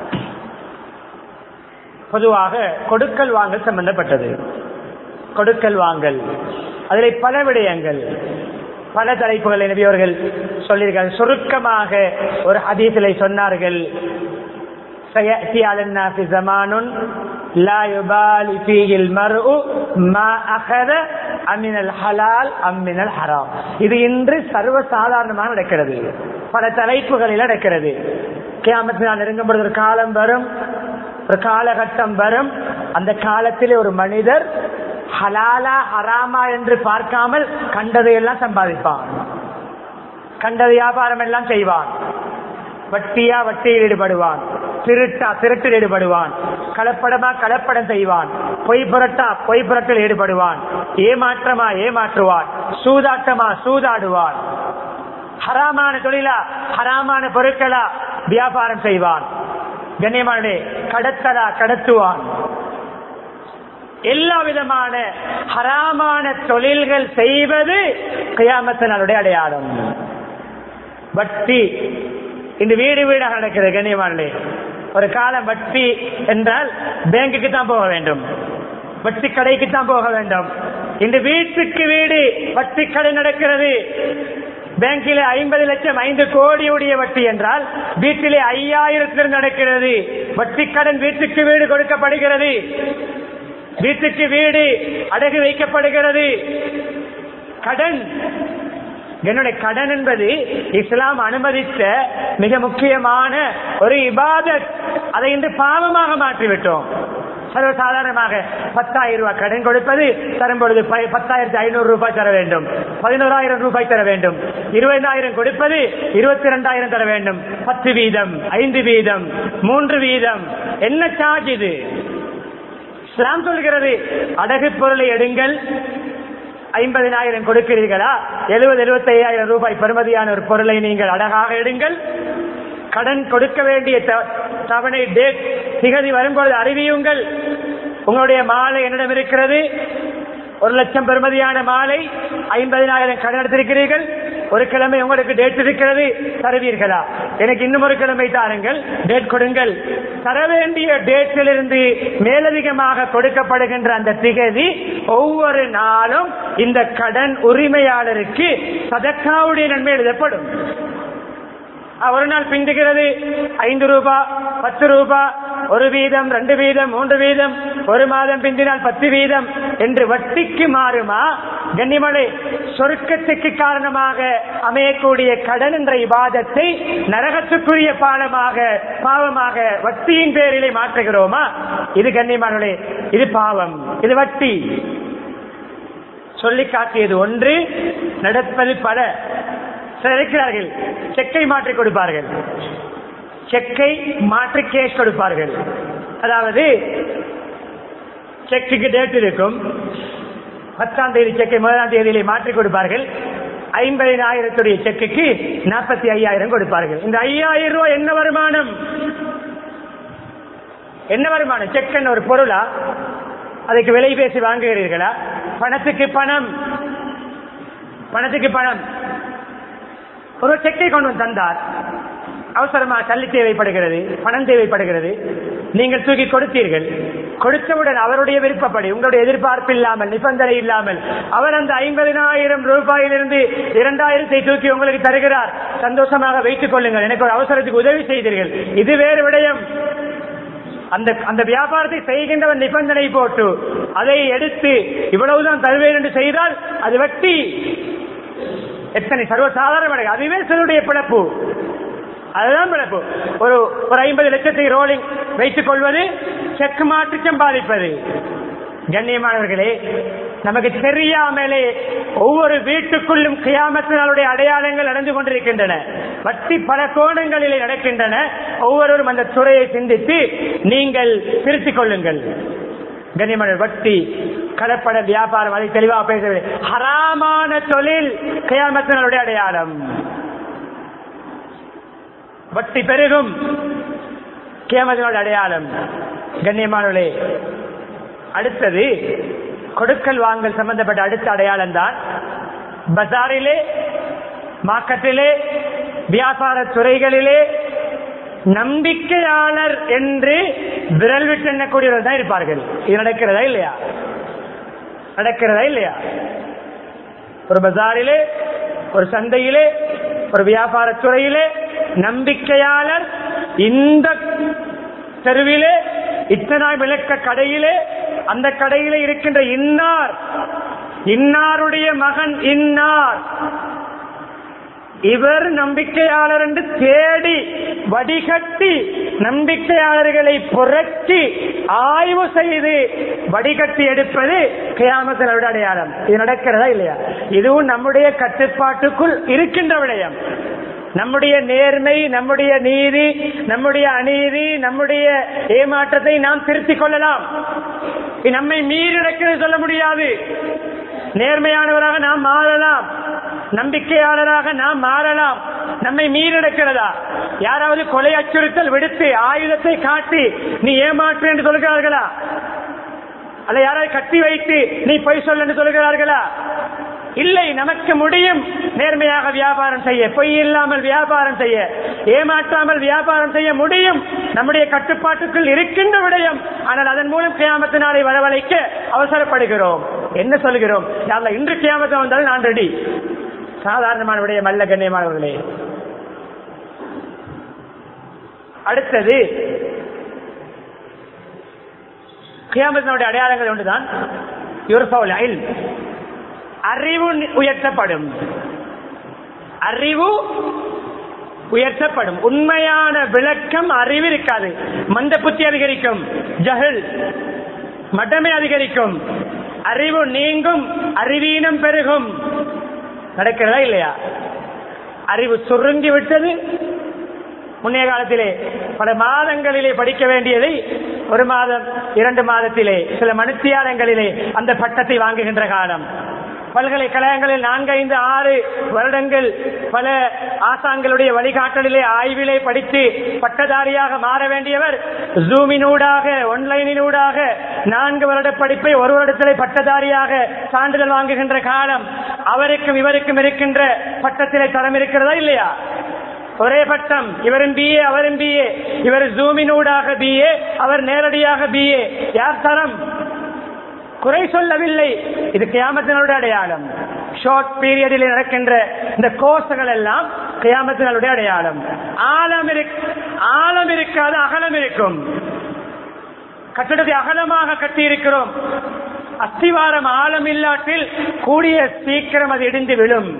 பொதுவாக கொடுக்கல் வாங்கல் சம்பந்தப்பட்டது கொடுக்கல் வாங்கல் அதில் பல விடயங்கள் பல தலைப்புகளை நபியவர்கள் சொல்லியிருக்கார்கள் சுருக்கமாக ஒரு ஹதீசிலை சொன்னார்கள் سيأتي على الناس زمان لا يبالي فيه المرء ما أخذ أمن الحلال أم من الحرام இது இன்று சர்வ சாதாரணமாக நடக்கிறது பல தலைப்புகளில் நடக்கிறது கியாமத்தினால் நெருங்கும் பொழுது ஒரு காலம் வரும் ஒரு காலகட்டம் வரும் அந்த காலத்திலே ஒரு மனிதர் ஹலாலா ஹராமா என்று பார்க்காமல் கண்டதையெல்லாம் சம்பாதிப்பான் கண்ட வியாபாரம் எல்லாம் செய்வான் வட்டியா வட்டியில் ஈடுபடுவான் திருட்டா திருட்டில் ஈடுபடுவான் கலப்படமா கலப்படம் செய்வான் பொய் புரட்டா பொய் புரட்டில் ஈடுபடுவான் ஏமாற்றமா ஏமாற்றுவான் சூதாட்டமா சூதாடுவான் ஹராமான தொழிலா ஹராமான பொருட்களா வியாபாரம் செய்வான் கண்ணியமானே கடத்தலா கடத்துவான் எல்லா விதமான ஹராமான தொழில்கள் செய்வது கையாமத்தினுடைய அடையாளம் வட்டி இந்த வீடு வீடாக நடக்கிறது கண்ணியமானே ஒரு காலம் வட்டி என்றால் பேங்குக்கு தான் போக வேண்டும் வட்டி கடைக்கு தான் போக வேண்டும் இந்த வீட்டுக்கு வீடு வட்டி கடை நடக்கிறது பேங்கிலே ஐம்பது லட்சம் ஐந்து கோடியுடைய வட்டி என்றால் வீட்டிலே ஐயாயிரத்தில் நடக்கிறது வட்டி கடன் வீட்டுக்கு வீடு கொடுக்கப்படுகிறது வீட்டுக்கு வீடு அடகு வைக்கப்படுகிறது கடன் என்னுடைய கடன் என்பது இஸ்லாம் அனுமதித்த மிக முக்கியமான ஒரு இபாதத் அதை இன்று பாவமாக மாற்றிவிட்டோம் சர்வசாதாரணமாக பத்தாயிரம் ரூபாய் கடன் கொடுப்பது தரும் பொழுது பத்தாயிரத்தி ஐநூறு ரூபாய் தர வேண்டும் பதினோராயிரம் ரூபாய் தர வேண்டும் இருபதாயிரம் கொடுப்பது இருபத்தி இரண்டாயிரம் தர வேண்டும் பத்து வீதம் ஐந்து வீதம் மூன்று வீதம் என்ன சார்ஜ் இது இஸ்லாம் சொல்கிறது அடகு பொருளை எடுங்கள் ஐம்பதினாயிரம் கொடுக்கிறீர்களா எழுபது எழுபத்தி ஐயாயிரம் ரூபாய் பெறுமதியான ஒரு பொருளை நீங்கள் அழகாக எடுங்கள் கடன் கொடுக்க வேண்டிய தவணை டேட் திகதி வரும்பொழுது அறிவியுங்கள் உங்களுடைய மாலை என்னிடம் இருக்கிறது ஒரு லட்சம் பெறுமதியான மாலை ஐம்பதினாயிரம் கடன் எடுத்திருக்கிறீர்கள் ஒரு கிழமை உங்களுக்கு டேட் இருக்கிறது தருவீர்களா எனக்கு இன்னும் ஒரு கிழமை தாருங்கள் டேட் கொடுங்கள் தர வேண்டிய டேட்டிலிருந்து மேலதிகமாக கொடுக்கப்படுகின்ற அந்த திகதி ஒவ்வொரு நாளும் இந்த கடன் உரிமையாளருக்கு சதக்காவுடைய நன்மை எழுதப்படும் ஒரு நாள் பிந்துகிறது ஐந்து ரூபா பத்து ரூபா ஒரு வீதம் ரெண்டு வீதம் மூன்று வீதம் ஒரு மாதம் பிந்தினால் பத்து வீதம் என்று வட்டிக்கு மாறுமா கண்ணிமலை சொருக்கத்துக்கு காரணமாக அமையக்கூடிய கடன் என்ற இபாதத்தை நரகத்துக்குரிய பாலமாக பாவமாக வட்டியின் பேரிலே மாற்றுகிறோமா இது கண்ணியமானே இது பாவம் இது வட்டி சொல்லி காட்டியது ஒன்று நடப்பது பல சிலர் இருக்கிறார்கள் செக்கை மாற்றி கொடுப்பார்கள் செக்கை மாற்றி கேஷ் கொடுப்பார்கள் அதாவது செக்குக்கு டேட் இருக்கும் பத்தாம் தேதி செக்கை முதலாம் தேதியிலே மாற்றி கொடுப்பார்கள் ஐம்பதினாயிரத்துடைய செக்குக்கு நாற்பத்தி ஐயாயிரம் கொடுப்பார்கள் இந்த ஐயாயிரம் ரூபாய் என்ன வருமானம் என்ன வருமானம் செக் என்ன ஒரு பொருளா அதுக்கு விலை பேசி வாங்குகிறீர்களா பணத்துக்கு பணம் பணத்துக்கு பணம் ஒரு செக்கை கொண்டு வந்து தந்தார் அவசரமா தள்ளி தேவைப்படுகிறது பணம் தேவைப்படுகிறது நீங்கள் தூக்கி கொடுத்தீர்கள் கொடுத்தவுடன் அவருடைய விருப்பப்படி உங்களுடைய எதிர்பார்ப்பு இல்லாமல் நிபந்தனை இல்லாமல் அவர் அந்த ஐம்பதினாயிரம் ரூபாயிலிருந்து இரண்டாயிரத்தை தூக்கி உங்களுக்கு தருகிறார் சந்தோஷமாக வைத்துக் கொள்ளுங்கள் எனக்கு ஒரு அவசரத்துக்கு உதவி செய்தீர்கள் இது வேறு விடயம் அந்த அந்த வியாபாரத்தை செய்கின்றவன் நிபந்தனை போட்டு அதை எடுத்து இவ்வளவுதான் தருவேன் என்று செய்தால் அது வட்டி எத்தனை சர்வசாதாரண அதுவே சிலருடைய பிழப்பு அதுதான் பிழப்பு ஒரு ஒரு ஐம்பது லட்சத்தை ரோலிங் வைத்துக் கொள்வது செக் மாற்றி சம்பாதிப்பது கண்ணியமானவர்களே நமக்கு தெரியாமலே ஒவ்வொரு வீட்டுக்குள்ளும் கியாமத்தினாலுடைய அடையாளங்கள் நடந்து கொண்டிருக்கின்றன வட்டி பல கோணங்களிலே நடக்கின்றன ஒவ்வொருவரும் அந்த துறையை சிந்தித்து நீங்கள் திருத்திக் கொள்ளுங்கள் கண்ணியமான வட்டி கலப்பட வியாபாரம் அதை தெளிவாக பேசவில்லை ஹராமான தொழில் கியாமத்தினாலுடைய அடையாளம் வட்டி பெருகும் கியாமத்தினோட அடையாளம் கண்ணியமானவர்களே அடுத்தது கொடுக்கல் வாங்கல் சம்பந்தப்பட்ட அடுத்த அடையாளம் தான் பஜாரிலே மார்க்கெட்டிலே வியாபார துறைகளிலே நம்பிக்கையாளர் என்று விரல் விட்டு எண்ணக்கூடியவர்கள் தான் இருப்பார்கள் இது நடக்கிறதா இல்லையா நடக்கிறதா இல்லையா ஒரு பஜாரிலே ஒரு சந்தையிலே ஒரு வியாபார துறையிலே நம்பிக்கையாளர் இந்த தெருவிலே இத்தனாய் விளக்க கடையிலே அந்த கடையிலே இருக்கின்ற இன்னார் இன்னாருடைய மகன் இன்னார் இவர் நம்பிக்கையாளர் என்று தேடி வடிகட்டி நம்பிக்கையாளர்களை புரட்சி ஆய்வு செய்து வடிகட்டி எடுப்பது கியாமத்தினோட அடையாளம் இது நடக்கிறதா இல்லையா இதுவும் நம்முடைய கட்டுப்பாட்டுக்குள் இருக்கின்ற விடயம் நம்முடைய நேர்மை நம்முடைய நீதி நம்முடைய அநீதி நம்முடைய ஏமாற்றத்தை நாம் திருத்திக் கொள்ளலாம் இது நம்மை மீறி நடக்கிறது சொல்ல முடியாது நேர்மையானவராக நாம் மாறலாம் நம்பிக்கையாளராக நாம் மாறலாம் நம்மை மீறெடுக்கிறதா யாராவது கொலை அச்சுறுத்தல் விடுத்து ஆயுதத்தை காட்டி நீ ஏமாற்று என்று சொல்கிறார்களா அல்ல யாராவது கட்டி வைத்து நீ பொய் சொல் என்று சொல்கிறார்களா இல்லை நமக்கு முடியும் நேர்மையாக வியாபாரம் செய்ய பொய் இல்லாமல் வியாபாரம் செய்ய ஏமாற்றாமல் வியாபாரம் செய்ய முடியும் நம்முடைய கட்டுப்பாட்டுக்குள் இருக்கின்ற விடயம் ஆனால் அதன் மூலம் கியாமத்து நாளை வரவழைக்க அவசரப்படுகிறோம் என்ன சொல்கிறோம் யாரில் இன்று கியாமத்து வந்தாலும் நான் ரெடி சாதாரணமான விடயம் அல்ல கண்ணியமானவர்களே அடுத்தது கியாமத்தினுடைய அடையாளங்கள் ஒன்றுதான் யுர்ஃபவுல் இல்ம் அறிவு உயர்த்தப்படும் அறிவு உயர்த்தப்படும் உண்மையான விளக்கம் அறிவு இருக்காது மந்த புத்தி அதிகரிக்கும் ஜஹல் மடமை அதிகரிக்கும் அறிவு நீங்கும் அறிவீனம் பெருகும் நடக்கிறதா இல்லையா அறிவு சுருங்கி விட்டது முன்னைய காலத்திலே பல மாதங்களிலே படிக்க வேண்டியதை ஒரு மாதம் இரண்டு மாதத்திலே சில மனுத்தியாலங்களிலே அந்த பட்டத்தை வாங்குகின்ற காலம் பல்கலைக்கழகங்களில் நான்கு ஐந்து ஆறு வருடங்கள் பல ஆசான்களுடைய வழிகாட்டலிலே ஆய்விலே படித்து பட்டதாரியாக மாற வேண்டியவர் ஜூமினூடாக ஒன்லைனினூடாக நான்கு வருட படிப்பை ஒரு வருடத்திலே பட்டதாரியாக சான்றிதழ் வாங்குகின்ற காலம் அவருக்கும் இவருக்கும் இருக்கின்ற பட்டத்திலே தரம் இருக்கிறதா இல்லையா ஒரே பட்டம் இவரும் பிஏ அவரும் பிஏ இவர் ஜூமினூடாக பிஏ அவர் நேரடியாக பிஏ யார் தரம் குறை சொல்லவில்லை இது கியாமத்தினுடைய அடையாளம் ஷார்ட் பீரியடில் நடக்கின்ற இந்த கோர்ஸ்கள் எல்லாம் கியாமத்தினுடைய அடையாளம் ஆழம் ஆழம் இருக்காது அகலம் இருக்கும் கட்டிடத்தை அகலமாக கட்டி இருக்கிறோம் அஸ்திவாரம் ஆழம் இல்லாட்டில் கூடிய சீக்கிரம் அது இடிந்து விழும்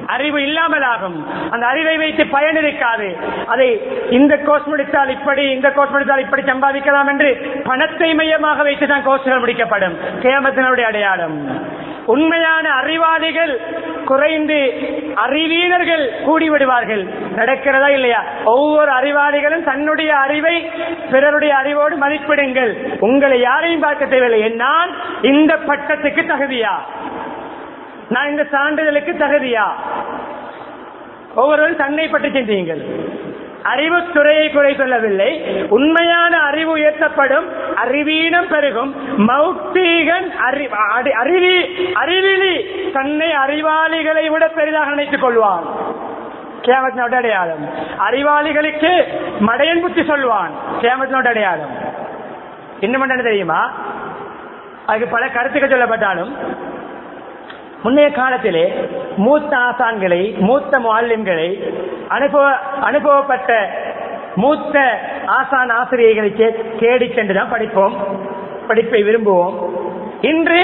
அறிவு இல்லாமலாகும் அந்த அறிவை வைத்து பயன் இருக்காது அதை இந்த கோர்ஸ் முடித்தால் இப்படி இந்த கோர்ஸ் முடித்தால் இப்படி சம்பாதிக்கலாம் என்று பணத்தை மையமாக வைத்து தான் கோர்ஸ்கள் முடிக்கப்படும் கேமத்தினுடைய அடையாளம் உண்மையான அறிவாளிகள் குறைந்து அறிவீனர்கள் கூடிவிடுவார்கள் நடக்கிறதா இல்லையா ஒவ்வொரு அறிவாளிகளும் தன்னுடைய அறிவை பிறருடைய அறிவோடு மதிப்பிடுங்கள் உங்களை யாரையும் பார்க்க தேவையில்லை நான் இந்த பட்டத்துக்கு தகுதியா நான் இந்த சான்றிதழுக்கு தகுதியா ஒவ்வொருவரும் தன்னை பற்றி சிந்தியுங்கள் அறிவு துறையை குறை சொல்லவில்லை உண்மையான அறிவு உயர்த்தப்படும் அறிவீனம் பெருகும் மௌக்தீகன் அறி- அடி- அறிவி அறிவிலி தன்னை அறிவாளிகளை விட பெரிதாக நினைத்துக் கொள்வான் கேமத்தினோட அடையாளம் அறிவாளிகளுக்கு மடையன் புத்தி சொல்வான் கேமத்தினோட அடையாளம் இன்னும் என்ன தெரியுமா அதுக்கு பல கருத்துக்கள் சொல்லப்பட்டாலும் முன்னைய காலத்திலே மூத்த ஆசான்களை மூத்த மாலிம்களை அனுபவ அனுபவப்பட்ட மூத்த ஆசான் ஆசிரியர்களை கே- தேடிச் சென்றுதான் படிப்போம் படிப்பை விரும்புவோம் இன்று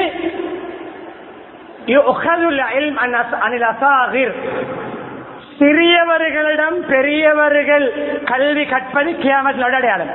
யுஹதுல் இல்ம் அன் அஸ்- அனில் அசாகிர். சிறியவர்களிடம் பெரியவர்கள் கல்வி கற்பது கியாமத்தினோட அடையாளம்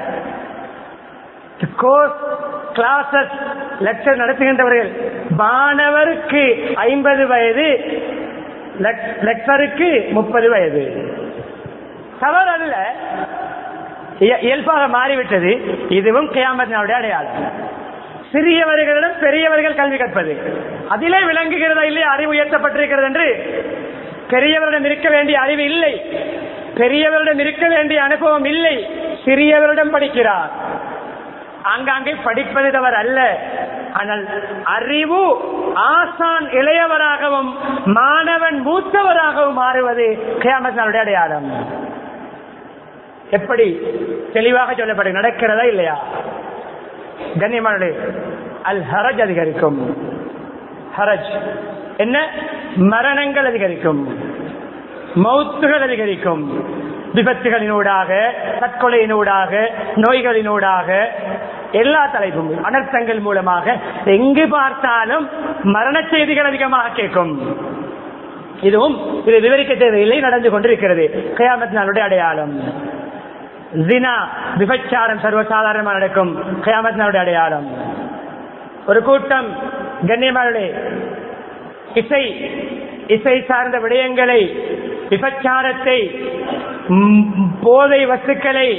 கோர்ஸ் கிளாஸஸ் லெக்சர் நடத்துகின்றவர்கள் மாணவருக்கு ஐம்பது வயது லெக்சருக்கு முப்பது வயது தவறு அல்ல இய- இயல்பாக மாறிவிட்டது இதுவும் கியாமத்தினுடைய அடையாளம் சிறியவர்களிடம் பெரியவர்கள் கல்வி கற்பது அதிலே விளங்குகிறதா இல்லையா அறிவு உயர்த்தப்பட்டிருக்கிறது என்று பெரியவரிடம் இருக்க வேண்டிய அறிவு இல்லை பெரியவரிடம் இருக்க வேண்டிய அனுபவம் இல்லை சிறியவரிடம் படிக்கிறார் ஆங்காங்கே படிப்பது தவறு அல்ல ஆனால் அறிவு ஆசான் இளையவராகவும் மாணவன் மூத்தவராகவும் மாறுவது கியாமத்தினுடைய அடையாளம் எப்படி தெளிவாக சொல்லப்படு நடக்கிறதா இல்லையா கண்ணியமானே அல் ஹரஜ் அதிகரிக்கும் ஹரஜ் என்ன மரணங்கள் அதிகரிக்கும் மௌத்துகள் அதிகரிக்கும் விபத்துகளினூடாக தற்கொலையினூடாக நோய்களினூடாக எல்லா தலைப்பும் அனர்த்தங்கள் மூலமாக எங்கு பார்த்தாலும் மரண செய்திகள் அதிகமாக கேட்கும் இதுவும் இது விவரிக்க தேவையில்லை நடந்து கொண்டிருக்கிறது கயாமத் நாளுடைய அடையாளம் ஜினா விபச்சாரம் சர்வசாதாரணமாக நடக்கும் கயாமத் நாளுடைய அடையாளம் ஒரு கூட்டம் கண்ணியமானே இசை இசை சார்ந்த விடயங்களை விபச்சாரத்தை ம், போதை வஸ்துக்களை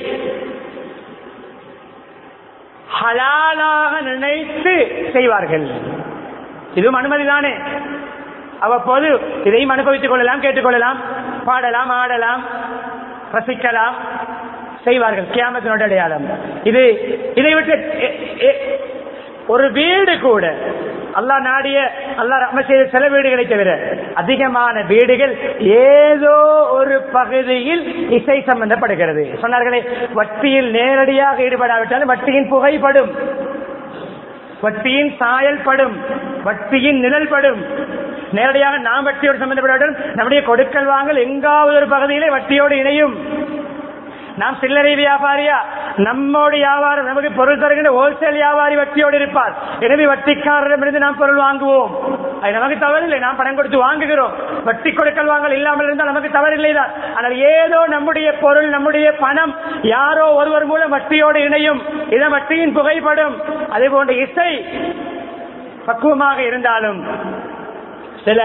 ஹலாலாக நினைத்து செய்வார்கள் இதுவும் அனுமதிதானே அவ்வப்போது இதையும் அனுபவித்துக் கொள்ளலாம் கேட்டுக்கொள்ளலாம் பாடலாம் ஆடலாம் ரசிக்கலாம் செய்வார்கள் கியாமத்தினோட அடையாளம் இது இதை விட்டு எ- எ- ஒரு வீடு கூட அல்லாஹ் நாடிய அல்லாஹ் ரஹ்மத் செய்த சில வீடுகளை தவிர அதிகமான வீடுகள் ஏதோ ஒரு பகுதியில் இசை சம்பந்தப்படுகிறது சொன்னார்களே வட்டியில் நேரடியாக ஈடுபடாவிட்டாலும் வட்டியின் புகைப்படும் வட்டியின் சாயல் படும் வட்டியின் நிழல் படும் நேரடியாக நாம் வட்டியோடு சம்பந்தப்படாவிட்டாலும் நம்முடைய கொடுக்கல் வாங்கல் எங்காவது ஒரு பகுதியிலே வட்டியோடு இணையும் நாம் சில்லறை வியாபாரியா நம்மோட வியாபாரம் நமக்கு பொருள் தருகின்ற ஹோல்சேல் வியாபாரி வட்டியோடு இருப்பார் எனவே வட்டிக்காரரிடமிருந்து நாம் பொருள் வாங்குவோம் அது நமக்கு தவறில்லை நாம் பணம் கொடுத்து வாங்குகிறோம் வட்டி கொடுக்கல் வாங்கல் இல்லாமல் இருந்தால் நமக்கு தவறில்லை தான் ஆனால் ஏதோ நம்முடைய பொருள் நம்முடைய பணம் யாரோ ஒருவர் மூலம் வட்டியோடு இணையும் இதன் வட்டியின் புகைப்படும் அதே போன்ற இசை பக்குவமாக இருந்தாலும் சில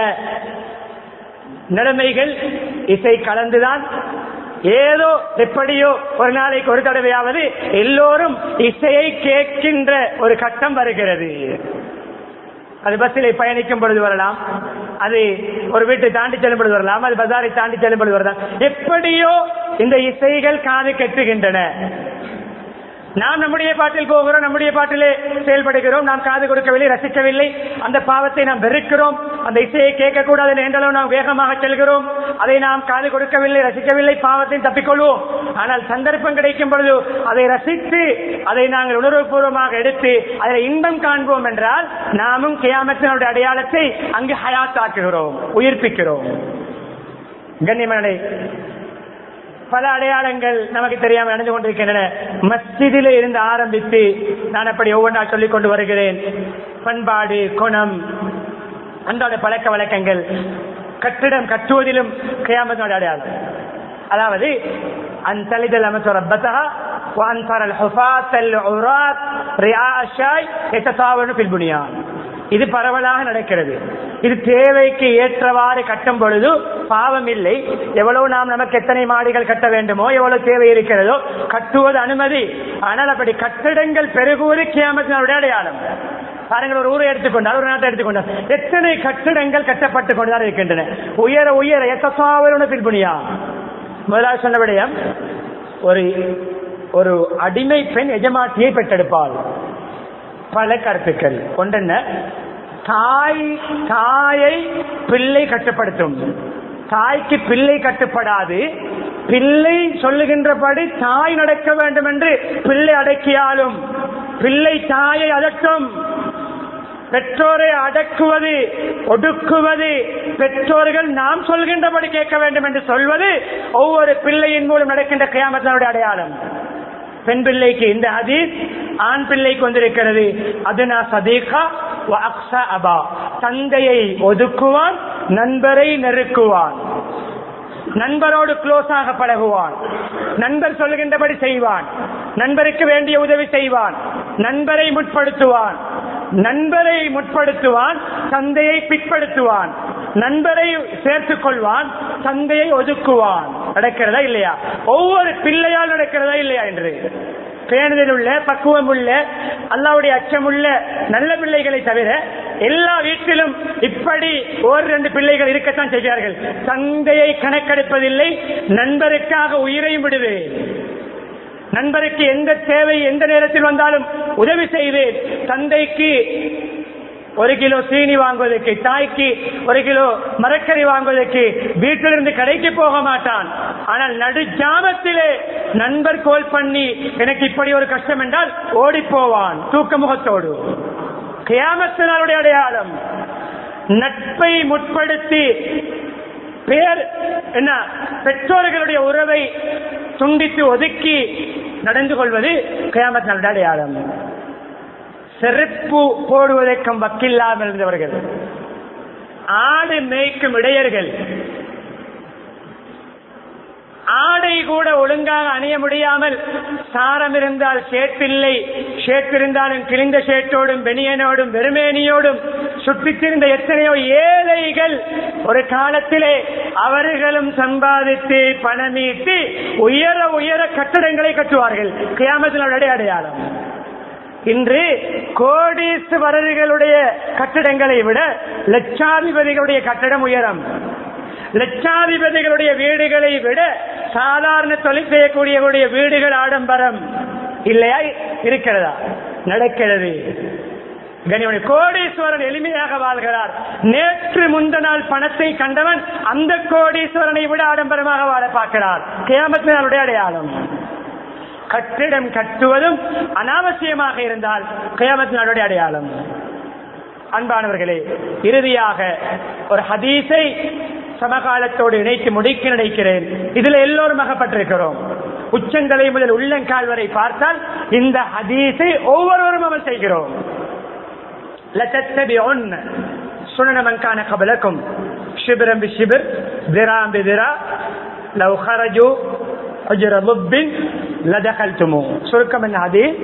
நிலைமைகள் இசை கலந்துதான் ஏதோ எப்படியோ ஒரு நாளைக்கு ஒரு தடவையாவது எல்லோரும் இசையை கேட்கின்ற ஒரு கட்டம் வருகிறது அது பஸ்ஸில் பயணிக்கும் பொழுது வரலாம் அது ஒரு வீட்டை தாண்டி செல்லும் பொழுது வரலாம் அது பஜாரை தாண்டி செல்லும் பொழுது வரலாம் எப்படியோ இந்த இசைகள் காது கட்டுகின்றன நாம் நம்முடைய பாட்டில் போகிறோம் நம்முடைய பாட்டிலே செயல்படுகிறோம் நாம் காது கொடுக்கவில்லை ரசிக்கவில்லை அந்த பாவத்தை நாம் வெறுக்கிறோம் அந்த இசையை கேட்கக்கூடாது என்றளவு நாம் வேகமாக செல்கிறோம் அதை நாம் காது கொடுக்கவில்லை ரசிக்கவில்லை பாவத்தை தப்பிக்கொள்வோம் ஆனால் சந்தர்ப்பம் கிடைக்கும் பொழுது அதை ரசித்து அதை நாங்கள் உணர்வுபூர்வமாக எடுத்து அதில் இன்பம் காண்போம் என்றால் நாமும் கியாமத்தினுடைய அடையாளத்தை அங்கு ஹயாத்தாக்குகிறோம் உயிர்ப்பிக்கிறோம் கண்ணியமனை பல அடையாளங்கள் நமக்கு தெரியாமல் நடந்து கொண்டிருக்கின்றன மஸ்ஜிதிலே இருந்து ஆரம்பித்து நான் அப்படி ஒவ்வொன்றா சொல்லிக் கொண்டு வருகிறேன் பண்பாடு குணம் அன்றாட பழக்க வழக்கங்கள் கட்டிடம் கட்டுவதிலும் கியாமத்தினுடைய அடையாளம் அதாவது அந்தலிதல் அமைச்சர் ரப்பத்தா وأنصر الحفاة العراة رعاء الشاي يتطاولون في البنيان இது பரவலாக நடக்கிறது இது தேவைக்கு ஏற்றவாறு கட்டும் பொழுது பாவம் இல்லை எவ்வளவு நாம் நமக்கு எத்தனை மாடிகள் கட்ட வேண்டுமோ எவ்வளவு தேவை இருக்கிறதோ கட்டுவது அனுமதி ஆனால் அப்படி கட்டிடங்கள் பெருகுவது கியாமத்தினுடைய அடையாளம் பாருங்கள் ஒரு ஊரை எடுத்துக்கொண்டால் ஒரு நாட்டை எடுத்துக்கொண்டால் எத்தனை கட்டிடங்கள் கட்டப்பட்டு கொண்டுதான் இருக்கின்றன உயர உயர எத்தசாவருன பின்புனியா முதலாவது சொன்ன விடயம் ஒரு ஒரு அடிமை பெண் எஜமாட்டியை பெற்றெடுப்பாள் பல கருத்துக்கள் ஒன்றென்ன தாய் தாயை பிள்ளை கட்டுப்படுத்தும் தாய்க்கு பிள்ளை கட்டுப்படாது பிள்ளை சொல்லுகின்றபடி தாய் நடக்க வேண்டும் என்று பிள்ளை அடக்கியாலும் பிள்ளை தாயை அதட்டும் பெற்றோரை அடக்குவது ஒடுக்குவது பெற்றோர்கள் நாம் சொல்கின்றபடி கேட்க வேண்டும் என்று சொல்வது ஒவ்வொரு பிள்ளையின் மூலம் நடக்கின்ற கியாமத்தினுடைய அடையாளம் பெண் பிள்ளைக்கு இந்த ஹதீஸ் ஆண் பிள்ளைக்கு வந்திருக்கிறது அதுனா சதீகா அக்ஸா அபா தந்தையை ஒதுக்குவான் நண்பரை நெருக்குவான் நண்பரோடு க்ளோஸாக பழகுவான் நண்பர் சொல்லுகின்றபடி செய்வான் நண்பருக்கு வேண்டிய உதவி செய்வான் நண்பரை முற்படுத்துவான் நண்பரை முற்படுத்துவான் தந்தையை பிற்படுத்துவான் நண்பரை சேர்த்துக் கொள்வான் தந்தையை ஒதுக்குவான் நடக்கிறதா இல்லையா ஒவ்வொரு பிள்ளையால் நடக்கிறதா இல்லையா என்று பேணுதல் உள்ள பக்குவம் உள்ள அல்லாவுடைய அச்சமுள்ள நல்ல பிள்ளைகளை தவிர எல்லா வீட்டிலும் இப்படி ஒரு ரெண்டு பிள்ளைகள் இருக்கத்தான் செய்கிறார்கள் தந்தையை கணக்கெடுப்பதில்லை நண்பருக்காக உயிரையும் விடுவேன் நண்பருக்கு எந்த தேவை எந்த நேரத்தில் வந்தாலும் உதவி செய்வேன் தந்தைக்கு ஒரு கிலோ சீனி வாங்குவதற்கு தாய்க்கு ஒரு கிலோ மரக்கறி வாங்குவதற்கு வீட்டிலிருந்து கடைக்கு போக மாட்டான் ஆனால் நடு ஜாமத்திலே நண்பர் கோல் பண்ணி எனக்கு இப்படி ஒரு கஷ்டம் என்றால் ஓடி போவான் தூக்க முகத்தோடு கியாமத்தினாருடைய அடையாளம் நட்பை முற்படுத்தி பேர் என்ன பெற்றோர்களுடைய உறவை துண்டித்து ஒதுக்கி நடந்து கொள்வது கியாமத் நல்ல அடையாளம் செருப்பு போடுவதற்கும் வக்கில்லாமல் இருந்தவர்கள் ஆடு மேய்க்கும் இடையர்கள் ஆடை கூட ஒழுங்காக அணிய முடியாமல் சாரம் இருந்தால் ஷேட்டில்லை ஷேட் இருந்தாலும் கிழிந்த ஷேட்டோடும் பெனியனோடும் வெறுமேனியோடும் சுற்றித்திருந்த எத்தனையோ ஏழைகள் ஒரு காலத்திலே அவர்களும் சம்பாதித்து பணமீட்டி உயர உயர கட்டடங்களை கட்டுவார்கள் கியாமத்தினுடைய அடையாளம் இன்று கோடீஸ்வரர்களுடைய கட்டிடங்களை விட லட்சாதிபதிகளுடைய கட்டடம் உயரம் லட்சாதிபதிகளுடைய வீடுகளை விட சாதாரண தொழில் செய்யக்கூடியவருடைய வீடுகள் ஆடம்பரம் இல்லையா இருக்கிறதா நடக்கிறது கனிமணி கோடீஸ்வரன் எளிமையாக வாழ்கிறார் நேற்று முந்த நாள் பணத்தை கண்டவன் அந்த கோடீஸ்வரனை விட ஆடம்பரமாக வாழ பார்க்கிறார் கேமத்தினுடைய அடையாளம் கட்டிடம் கட்டுவதும் அனாவசியமாக இருந்தால் கேமத்தினுடைய அடையாளம் அன்பானவர்களே இறுதியாக ஒரு ஹதீஸை சமகாலத்தோடு இணைத்து முடிக்க நினைக்கிறேன் இதுல எல்லோரும் அகப்பட்டிருக்கிறோம் உச்சந்தலை முதல் உள்ளங்கால் வரை பார்த்தால் இந்த ஹதீஸை ஒவ்வொருவரும் அமல் செய்கிறோம் لتتبعن سنن من كان قبلكم شبرا بشبر ذراعا بذراع لو خرجوا حجر ضب لدخلتموه சுருக்கம் என்ன ஹதீஸ்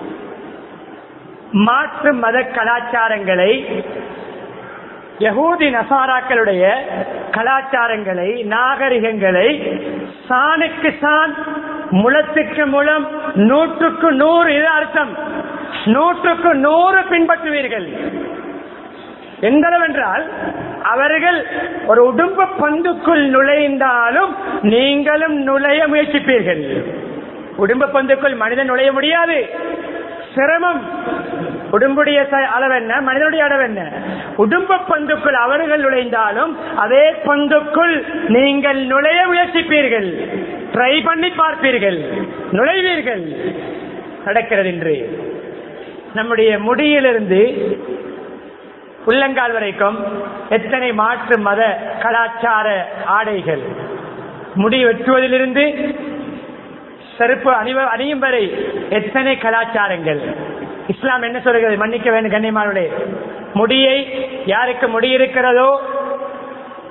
மாற்று மத கலாச்சாரங்களை யகூதி நசாராக்களுடைய கலாச்சாரங்களை நாகரிகங்களை சாணுக்கு சான் முளத்துக்கு முளம் நூற்றுக்கு நூறு இது அர்த்தம் நூற்றுக்கு நூறு பின்பற்றுவீர்கள் எந்தளவென்றால் அவர்கள் ஒரு உடும்பு பந்துக்குள் நுழைந்தாலும் நீங்களும் நுழைய முயற்சிப்பீர்கள் உடும்பு பந்துக்குள் மனிதன் நுழைய முடியாது சிரமம் உடம்புடைய அளவு என்ன மனிதனுடைய அளவு என்ன உடும்ப பந்துக்குள் அவர்கள் நுழைந்தாலும் அதே பந்துக்குள் நீங்கள் நுழைய முயற்சிப்பீர்கள் ட்ரை பண்ணி பார்ப்பீர்கள் நுழைவீர்கள் நடக்கிறது என்று நம்முடைய முடியிலிருந்து உள்ளங்கால் வரைக்கும் எத்தனை மாற்று மத கலாச்சார ஆடைகள் முடி வெட்டுவதிலிருந்து செருப்பு அணிவ அணியும் வரை எத்தனை கலாச்சாரங்கள் இஸ்லாம் என்ன சொல்கிறது மன்னிக்க வேண்டும் கண்ணியமானுடைய முடியை யாருக்கு முடி இருக்கிறதோ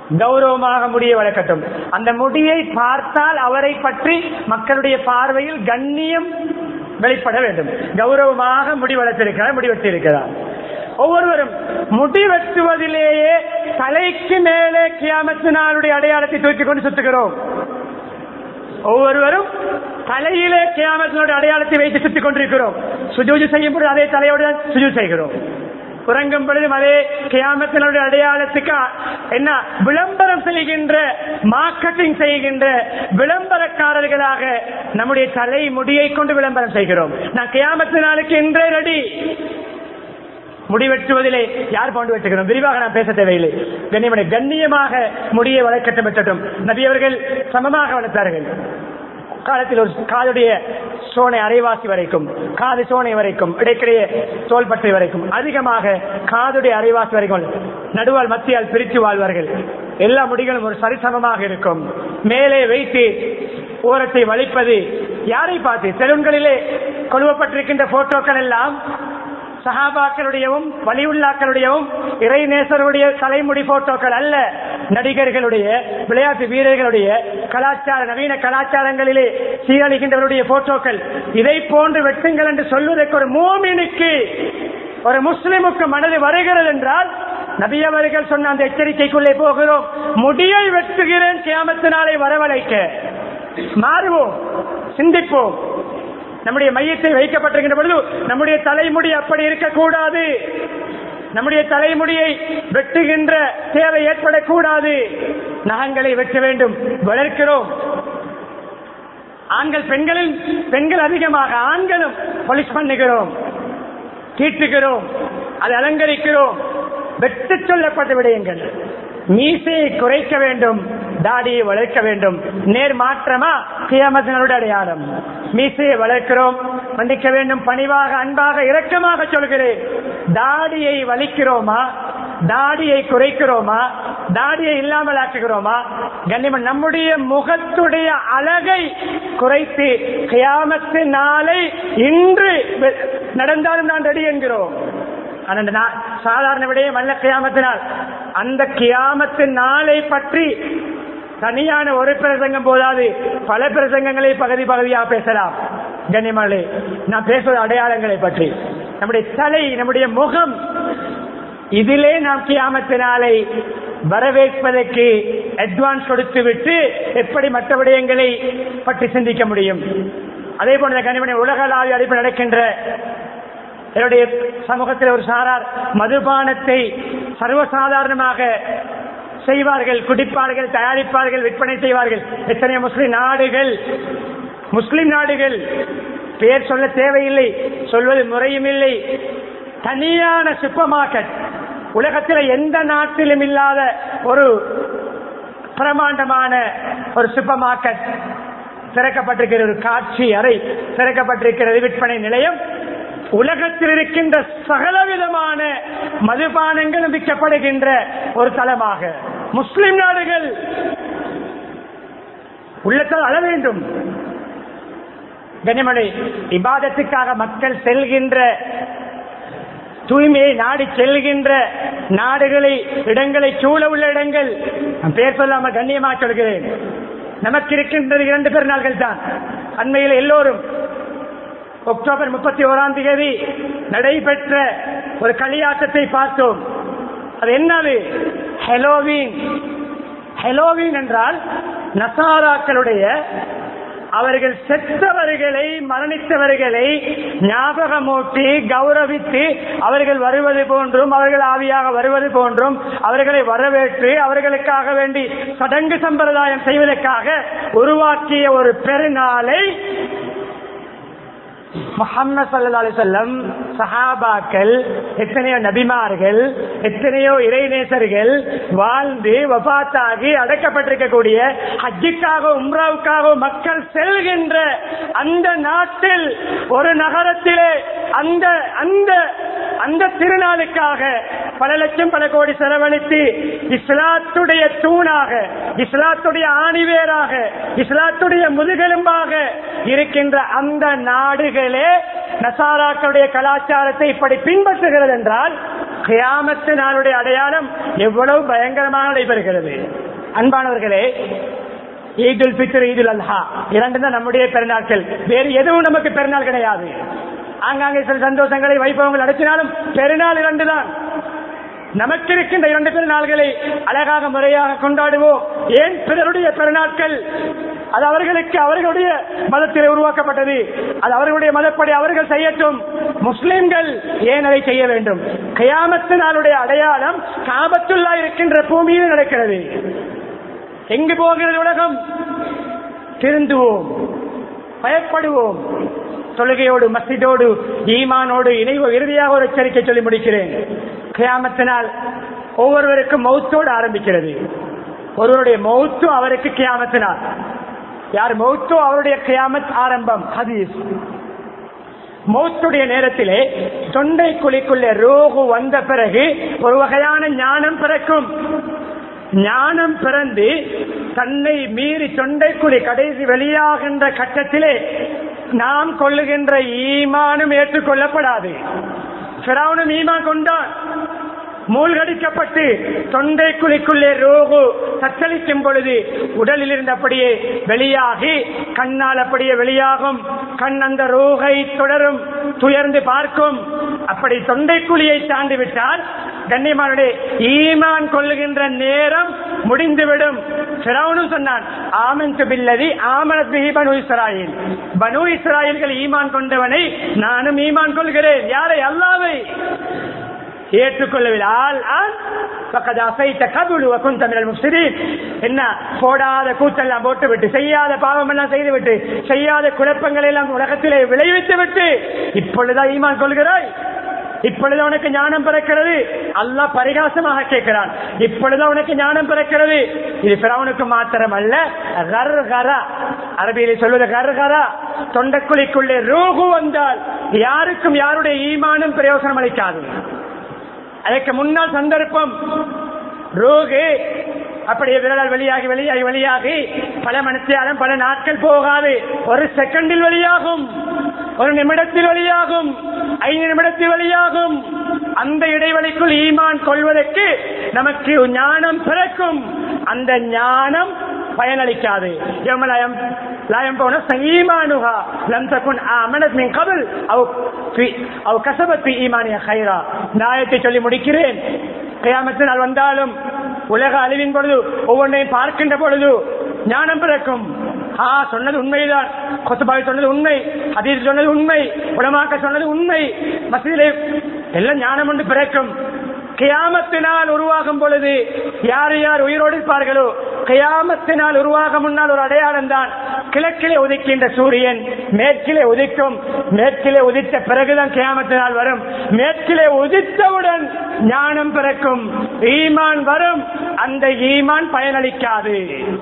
கௌரவமாக முடியை வளர்க்கட்டும் அந்த முடியை பார்த்தால் அவரை பற்றி மக்களுடைய பார்வையில் கண்ணியம் வெளிப்பட வேண்டும் கௌரவமாக முடி வளர்த்திருக்கிறார் முடி வெட்டியிருக்கிறார் ஒவ்வொருவரும் முடி வெட்டுவதிலேயே தலைக்கு மேலே கியாமத்து நாளுடைய அடையாளத்தை தூக்கிக் கொண்டு சுத்துகிறோம் ஒவ்வொருவரும் தலையிலே கியாமத்தினுடைய அடையாளத்தை வைத்து சுத்திக் கொண்டிருக்கிறோம் சுஜூஜு செய்யும் பொழுது அதே தலையோடு தான் சுஜூ செய்கிறோம் உறங்கும் பொழுதும் அதே கியாமத்தினுடைய அடையாளத்துக்கு என்ன விளம்பரம் செய்கின்ற மார்க்கெட்டிங் செய்கின்ற விளம்பரக்காரர்களாக நம்முடைய தலை முடியை கொண்டு விளம்பரம் செய்கிறோம் நான் கியாமத்து நாளுக்கு இன்றே ரெடி முடிவெட்டுவதிலே யார் பவுண்டு வெட்டுகிறோம் விரிவாக நான் பேச தேவையில்லை கண்ணியமனை கண்ணியமாக முடியை வளர்க்கட்டும் வெட்டட்டும் நபி அவர்கள் சமமாக வளர்த்தார்கள் காலத்தில் ஒரு காதுடைய சோனை அரைவாசி வரைக்கும் காது சோனை வரைக்கும் இடைக்கிடையே தோல் பட்டை வரைக்கும் அதிகமாக காதுடைய அரைவாசி வரைக்கும் நடுவால் மத்தியால் பிரித்து வாழ்வார்கள் எல்லா முடிகளும் ஒரு சரிசமமாக இருக்கும் மேலே வைத்து ஓரத்தை வலிப்பது யாரை பார்த்து செலூன்களிலே கொழுவப்பட்டிருக்கின்ற போட்டோக்கள் எல்லாம் சஹாபாக்களுடையவும் வலியுள்ளாக்களுடையவும் இறைநேசருடைய தலைமுடி போட்டோக்கள் அல்ல நடிகர்களுடைய விளையாட்டு வீரர்களுடைய கலாச்சார நவீன கலாச்சாரங்களிலே சீரழிகின்றவருடைய போட்டோக்கள் இதை போன்று வெட்டுங்கள் என்று சொல்வதற்கு ஒரு மூமினுக்கு ஒரு முஸ்லிமுக்கு மனது வருகிறது என்றால் நபி அவர்கள் சொன்ன அந்த எச்சரிக்கைக்குள்ளே போகிறோம் முடியை வெட்டுகிறேன் கியாமத்தினாலே வரவழைக்க மாறுவோம் சிந்திப்போம் நம்முடைய மையத்தை வைக்கப்பட்டிருக்கின்ற பொழுது நம்முடைய தலைமுடி அப்படி இருக்கக்கூடாது நம்முடைய தலைமுடியை வெட்டுகின்ற தேவை ஏற்படக்கூடாது நகங்களை வெட்ட வேண்டும் வளர்க்கிறோம் ஆண்கள் பெண்களில் பெண்கள் அதிகமாக ஆண்களும் பொலிஸ் பண்ணுகிறோம் தீட்டுகிறோம் அதை அலங்கரிக்கிறோம் வெட்டு சொல்லப்பட்ட விடயங்கள் மீசையை குறைக்க வேண்டும் தாடியை வளர்க்க வேண்டும் நேர் மாற்றமா கியாமத்தினருடைய அடையாளம் மீசையை வளர்க்கிறோம் மன்னிக்க வேண்டும் பணிவாக அன்பாக இரக்கமாக சொல்கிறேன் தாடியை வலிக்கிறோமா தாடியை குறைக்கிறோமா தாடியை இல்லாமல் ஆக்குகிறோமா கண்ணியமன் நம்முடைய முகத்துடைய அழகை குறைத்து கியாமத்து நாளை இன்று வெ- நடந்தாலும் நான் ரெடி என்கிறோம் ஆனா இந்த நா- சாதாரண விடயம் அல்ல கியாமத்தினால் அந்த கியாமத்து நாளை பற்றி தனியான ஒரு பிரசங்கம் போதாது பல பிரசங்கங்களை பகுதி பகுதியாக பேசலாம் கண்ணியமாளே நான் பேசுவது அடையாளங்களை பற்றி நம்முடைய தலை நம்முடைய முகம் இதிலே நாம் கியாமத்து நாளை வரவேற்பதற்கு அட்வான்ஸ் கொடுத்து விட்டு எப்படி மற்ற விடயங்களை பற்றி சிந்திக்க முடியும் அதே போன்ற கனிமணி உலகளாவிய அடிப்படை நடக்கின்ற என்னுடைய சமூகத்தில் ஒரு சாரார் மதுபானத்தை சர்வசாதாரணமாக செய்வார்கள் குடிப்பார்கள் தயாரிப்பார்கள் விற்பனை செய்வார்கள் எத்தனை முஸ்லிம் நாடுகள் முஸ்லிம் நாடுகள் பெயர் சொல்ல தேவையில்லை சொல்வது முறையும் இல்லை தனியான சூப்பர் மார்க்கெட் உலகத்தில் எந்த நாட்டிலும் இல்லாத ஒரு பிரமாண்டமான ஒரு சூப்பர் மார்க்கெட் திறக்கப்பட்டிருக்கிற ஒரு காட்சி அறை திறக்கப்பட்டிருக்கிறது விற்பனை நிலையம் உலகத்தில் இருக்கின்ற சகலவிதமான மதுபானங்களும் விற்கப்படுகின்ற ஒரு தளமாக முஸ்லிம் நாடுகள் உள்ளத்தால் அழ வேண்டும் கனிமலை இபாதத்துக்காக மக்கள் செல்கின்ற தூய்மையை நாடி செல்கின்ற நாடுகளை இடங்களை சூழ உள்ள இடங்கள் நான் பேர் சொல்லாமல் கண்ணியமாக சொல்கிறேன் நமக்கு இருக்கின்றது இரண்டு பெருநாள்கள் தான் அண்மையில் எல்லோரும் அக்டோபர் முப்பத்தி ஓராம் தேதி நடைபெற்ற ஒரு களியாட்டத்தை பார்த்தோம் அது என்னது ஹெலோவீன் ஹெலோவீன் என்றால் நசாராக்களுடைய அவர்கள் செத்தவர்களை மரணித்தவர்களை ஞாபகமூட்டி கௌரவித்து அவர்கள் வருவது போன்றும் அவர்கள் ஆவியாக வருவது போன்றும் அவர்களை வரவேற்று அவர்களுக்காக வேண்டி சடங்கு சம்பிரதாயம் செய்வதற்காக உருவாக்கிய ஒரு பெருநாளை முகம்மது சல்லா அலிசல்லம் சஹாபாக்கள் எத்தனையோ நபிமார்கள் எத்தனையோ இறைநேசர்கள் வாழ்ந்து வபாத்தாகி அடக்கப்பட்டிருக்கக்கூடிய ஹஜ்ஜுக்காக உம்ராவுக்காக மக்கள் செல்கின்ற அந்த நாட்டில் ஒரு நகரத்திலே அந்த அந்த அந்த திருநாளுக்காக பல லட்சம் பல கோடி செலவழித்து இஸ்லாத்துடைய தூணாக இஸ்லாத்துடைய ஆணிவேராக இஸ்லாத்துடைய முதுகெலும்பாக இருக்கின்ற அந்த நாடுகளே நசாராக்களுடைய கலாச்சாரத்தை இப்படி பின்பற்றுகிறது என்றால் கியாமத்து நாளுடைய அடையாளம் எவ்வளவு பயங்கரமாக நடைபெறுகிறது அன்பானவர்களே ஈதுல் பித்ர் ஈதுல் அல்ஹா இரண்டு தான் நம்முடைய பெருநாட்கள் வேறு எதுவும் நமக்கு பெருநாள் கிடையாது ஆங்காங்கே சில சந்தோஷங்களை வைபவங்கள் நடத்தினாலும் பெருநாள் இரண்டு தான் நமக்கு இருக்கின்ற இரண்டு பெருநாள்களை அழகாக முறையாக கொண்டாடுவோம் ஏன் பிறருடைய பெருநாட்கள் அது அவர்களுக்கு அவர்களுடைய மதத்தில் உருவாக்கப்பட்டது அது அவர்களுடைய மதப்படி அவர்கள் செய்யட்டும் முஸ்லிம்கள் ஏன் அதை செய்ய வேண்டும் கயாமத்து நாளுடைய அடையாளம் காபத்துள்ளா இருக்கின்ற பூமியில் நடக்கிறது எங்கு போகிறது உலகம் திருந்துவோம் பயப்படுவோம் தொழுகையோடு மஸ்ஜிதோடு ஈமானோடு இணைவு இறுதியாக ஒரு எச்சரிக்கை சொல்லி முடிக்கிறேன் கியாமத்தினால் ஒவ்வொருவருக்கும் மௌத்தோடு ஆரம்பிக்கிறது ஒருவருடைய மௌத்து அவருக்கு கியாமத்தினால் யார் மௌத்தோ அவருடைய கியாமத் ஆரம்பம் ஹதீஸ் மௌத்துடைய நேரத்திலே தொண்டை குழிக்குள்ளே ரோகு வந்த பிறகு ஒரு வகையான ஞானம் பிறக்கும் ஞானம் பிறந்து தன்னை மீறி தொண்டைக்குழி கடைசி வெளியாகின்ற கட்டத்திலே நாம் கொள்ளுகின்ற ஈமானும் ஏற்றுக்கொள்ளப்படாது பிறவனும் ஈமான் கொண்டான் மூழ்கடிக்கப்பட்டு தொண்டை குழிக்குள்ளே ரோகு தத்தளிக்கும் பொழுது உடலில் இருந்தபடியே வெளியாகி கண்ணால் அப்படியே வெளியாகும் கண் அந்த ரோகை தொடரும் துயர்ந்து பார்க்கும் அப்படி தொண்டை குழியை தாண்டி விட்டால் கண்ணியமானுடைய ஈமான் கொள்ளுகின்ற நேரம் முடிந்துவிடும் பிறவனும் சொன்னான் ஆமன் பில்லதி ஆமனத் பிஹி பனு இஸ்ராயில் பனு இஸ்ராயல்கள் ஈமான் கொண்டவனை நானும் ஈமான் கொள்கிறேன் யாரை அல்லாவை ஏற்றுக்கொள்ளவில்லை ஆள் ஆள் பக்கத்து அசைத்த கபுலு வகுந்த மினல் முஃப்சிதீன் என்ன போடாத கூத்தெல்லாம் போட்டு விட்டு செய்யாத பாவம் எல்லாம் செய்து விட்டு செய்யாத குழப்பங்களை எல்லாம் உலகத்திலே விளைவித்து விட்டு இப்பொழுதா ஈமான் கொள்கிறாய் இப்பொழுது உனக்கு ஞானம் பிறக்கிறது அல்லாஹ் பரிகாசமாக கேட்கிறான் இப்பொழுது உனக்கு ஞானம் பிறக்கிறது இது பிறவனுக்கு மாத்திரம் அல்ல கர்கரா அரபியிலே சொல்வது கர்கரா தொண்டக்குழிக்குள்ளே ரூகு வந்தால் யாருக்கும் யாருடைய ஈமானும் பிரயோசனம் அளிக்காது அதற்கு முன்னால் சந்தர்ப்பம் ரோகு அப்படியே விரலால் வெளியாகி வெளியாகி வெளியாகி பல மணித்தியாலும் பல நாட்கள் போகாது ஒரு செகண்டில் வெளியாகும் ஒரு நிமிடத்தில் வெளியாகும் ஐந்து நிமிடத்தில் வெளியாகும் அந்த இடைவெளிக்குள் ஈமான் கொள்வதற்கு நமக்கு ஞானம் பிறக்கும் அந்த ஞானம் பயனளிக்காது எமலயம் லாயம் போன ஈமானுகா லம் தகுன் ஆமனத் மின் கபல் அவ் ஃபி- அவ் கசபத் ஃபி ஈமானிய கைரா நாயத்தை சொல்லி முடிக்கிறேன் கியாமத்து நாள் வந்தாலும் உலக அழிவின் பொழுது ஒவ்வொன்றையும் பார்க்கின்ற பொழுது ஞானம் பிறக்கும் ஆ சொன்னது உண்மைதான் கொத்துபாய் சொன்னது உண்மை ஹதீஸ் சொன்னது உண்மை உலமாக்க சொன்னது உண்மை மசீதிலே எல்லாம் ஞானம் ஒன்று பிறக்கும் கியாமத்தினால் உருவாகும் பொழுது யார் யார் உயிரோடு இருப்பார்களோ கியாமத்தினால் உருவாக முன்னால் ஒரு அடையாளம் தான் கிழக்கிலே உதிக்கின்ற சூரியன் மேற்கிலே உதிக்கும் மேற்கிலே உதித்த பிறகுதான் கியாமத்தினால் வரும் மேற்கிலே உதித்தவுடன் ஞானம் பிறக்கும் ஈமான் வரும் அந்த ஈமான் பயனளிக்காது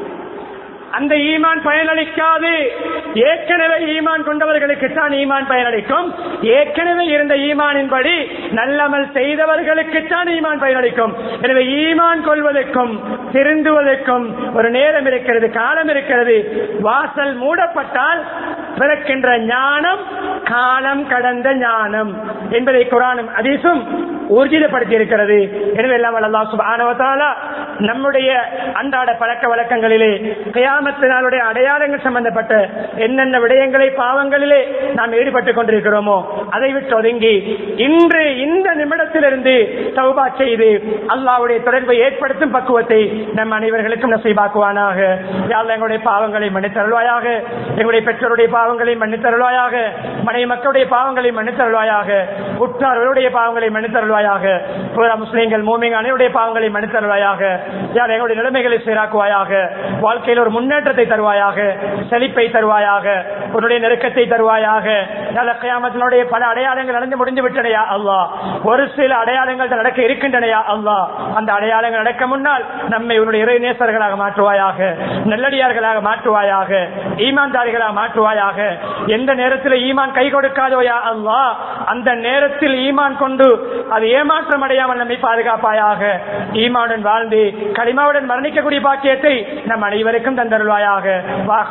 அந்த ஈமான் பயனளிக்காது ஏற்கனவே ஈமான் கொண்டவர்களுக்கு தான் ஈமான் பயனளிக்கும் ஏற்கனவே இருந்த ஈமானின்படி நல்லமல் செய்தவர்களுக்கு தான் ஈமான் பயனளிக்கும் எனவே ஈமான் கொள்வதற்கும் திருந்துவதற்கும் ஒரு நேரம் இருக்கிறது காலம் இருக்கிறது வாசல் மூடப்பட்டால் பிறக்கின்ற ஞானம் காலம் கடந்த ஞானம் என்பதை குரானும் அதீசும் ஊர்ஜிதப்படுத்தி இருக்கிறது எனவே எல்லாம் அல்லாஹ் சுப்ஹானஹு வ தஆலா நம்முடைய அன்றாட பழக்க வழக்கங்களிலே கியாமத்தினாலுடைய அடையாளங்கள் சம்பந்தப்பட்ட என்னென்ன விடயங்களை பாவங்களிலே நாம் ஈடுபட்டுக் கொண்டிருக்கிறோமோ அதை விட்டு ஒதுங்கி இன்று இந்த நிமிடத்திலிருந்து தௌபா செய்து அல்லாஹ்வுடைய தொடர்பை ஏற்படுத்தும் பக்குவத்தை நம் அனைவர்களுக்கும் நசீபாக்குவானாக யாழ் எங்களுடைய பாவங்களை மன்னித்தருள்வாயாக எங்களுடைய பெற்றோருடைய பாவங்களை மன்னித்தருள்வாயாக மனைவி மக்களுடைய பாவங்களை மன்னித்தருள்வாயாக உற்றார்களுடைய பாவங்களை மன்னித்தருள்வாயாக பிற முஸ்லீம்கள் மூமிங்க அனைவருடைய பாவங்களை மன்னித்தருள்வாயாக யார் எங்களுடைய நிலைமைகளை சீராக்குவாயாக வாழ்க்கையில் ஒரு முன்னேற்றத்தை தருவாயாக செழிப்பை தருவாயாக உன்னுடைய நெருக்கத்தை தருவாயாக நல்ல கியாமத்தினுடைய பல அடையாளங்கள் நடந்து முடிந்து விட்டனையா அல்லாஹ் ஒரு சில அடையாளங்கள் நடக்க இருக்கின்றனையா அல்லாஹ் அந்த அடையாளங்கள் நடக்க முன்னால் நம்மை உன்னுடைய இறை நேசர்களாக மாற்றுவாயாக நல்லடியார்களாக மாற்றுவாயாக ஈமான்தாரிகளாக மாற்றுவாயாக எந்த நேரத்தில் ஈமான் கை கொடுக்காதோயா அல்லாஹ் அந்த நேரத்தில் ஈமான் கொண்டு அது ஏமாற்றம் அடையாமல் நம்மை பாதுகாப்பாயாக ஈமானுடன் வாழ்ந்து களிமாவுடன் மரணிக்கக்கூடிய பாக்கியத்தை நம் அனைவருக்கும் தந்தருள்வாயாக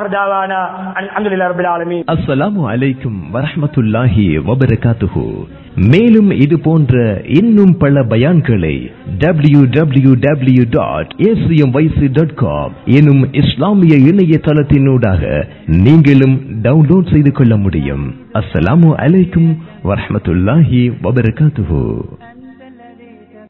வாஹர்தாவானா அல்ஹம்துலில்லாஹி ரப்பில் ஆலமீன் அஸ்ஸலாமு அலைக்கும் வரஹ்மத்துல்லாஹி வபரகாத்துஹு மேலும் இது போன்ற இன்னும் பல பயான்களை W W W dot dot com எனும் இஸ்லாமிய இணையதளத்தினூடாக நீங்களும் டவுன்லோட் செய்து கொள்ள முடியும் அஸ்ஸலாமு அலைக்கும் வரஹ்மத்துல்லாஹி வபரகாத்துஹு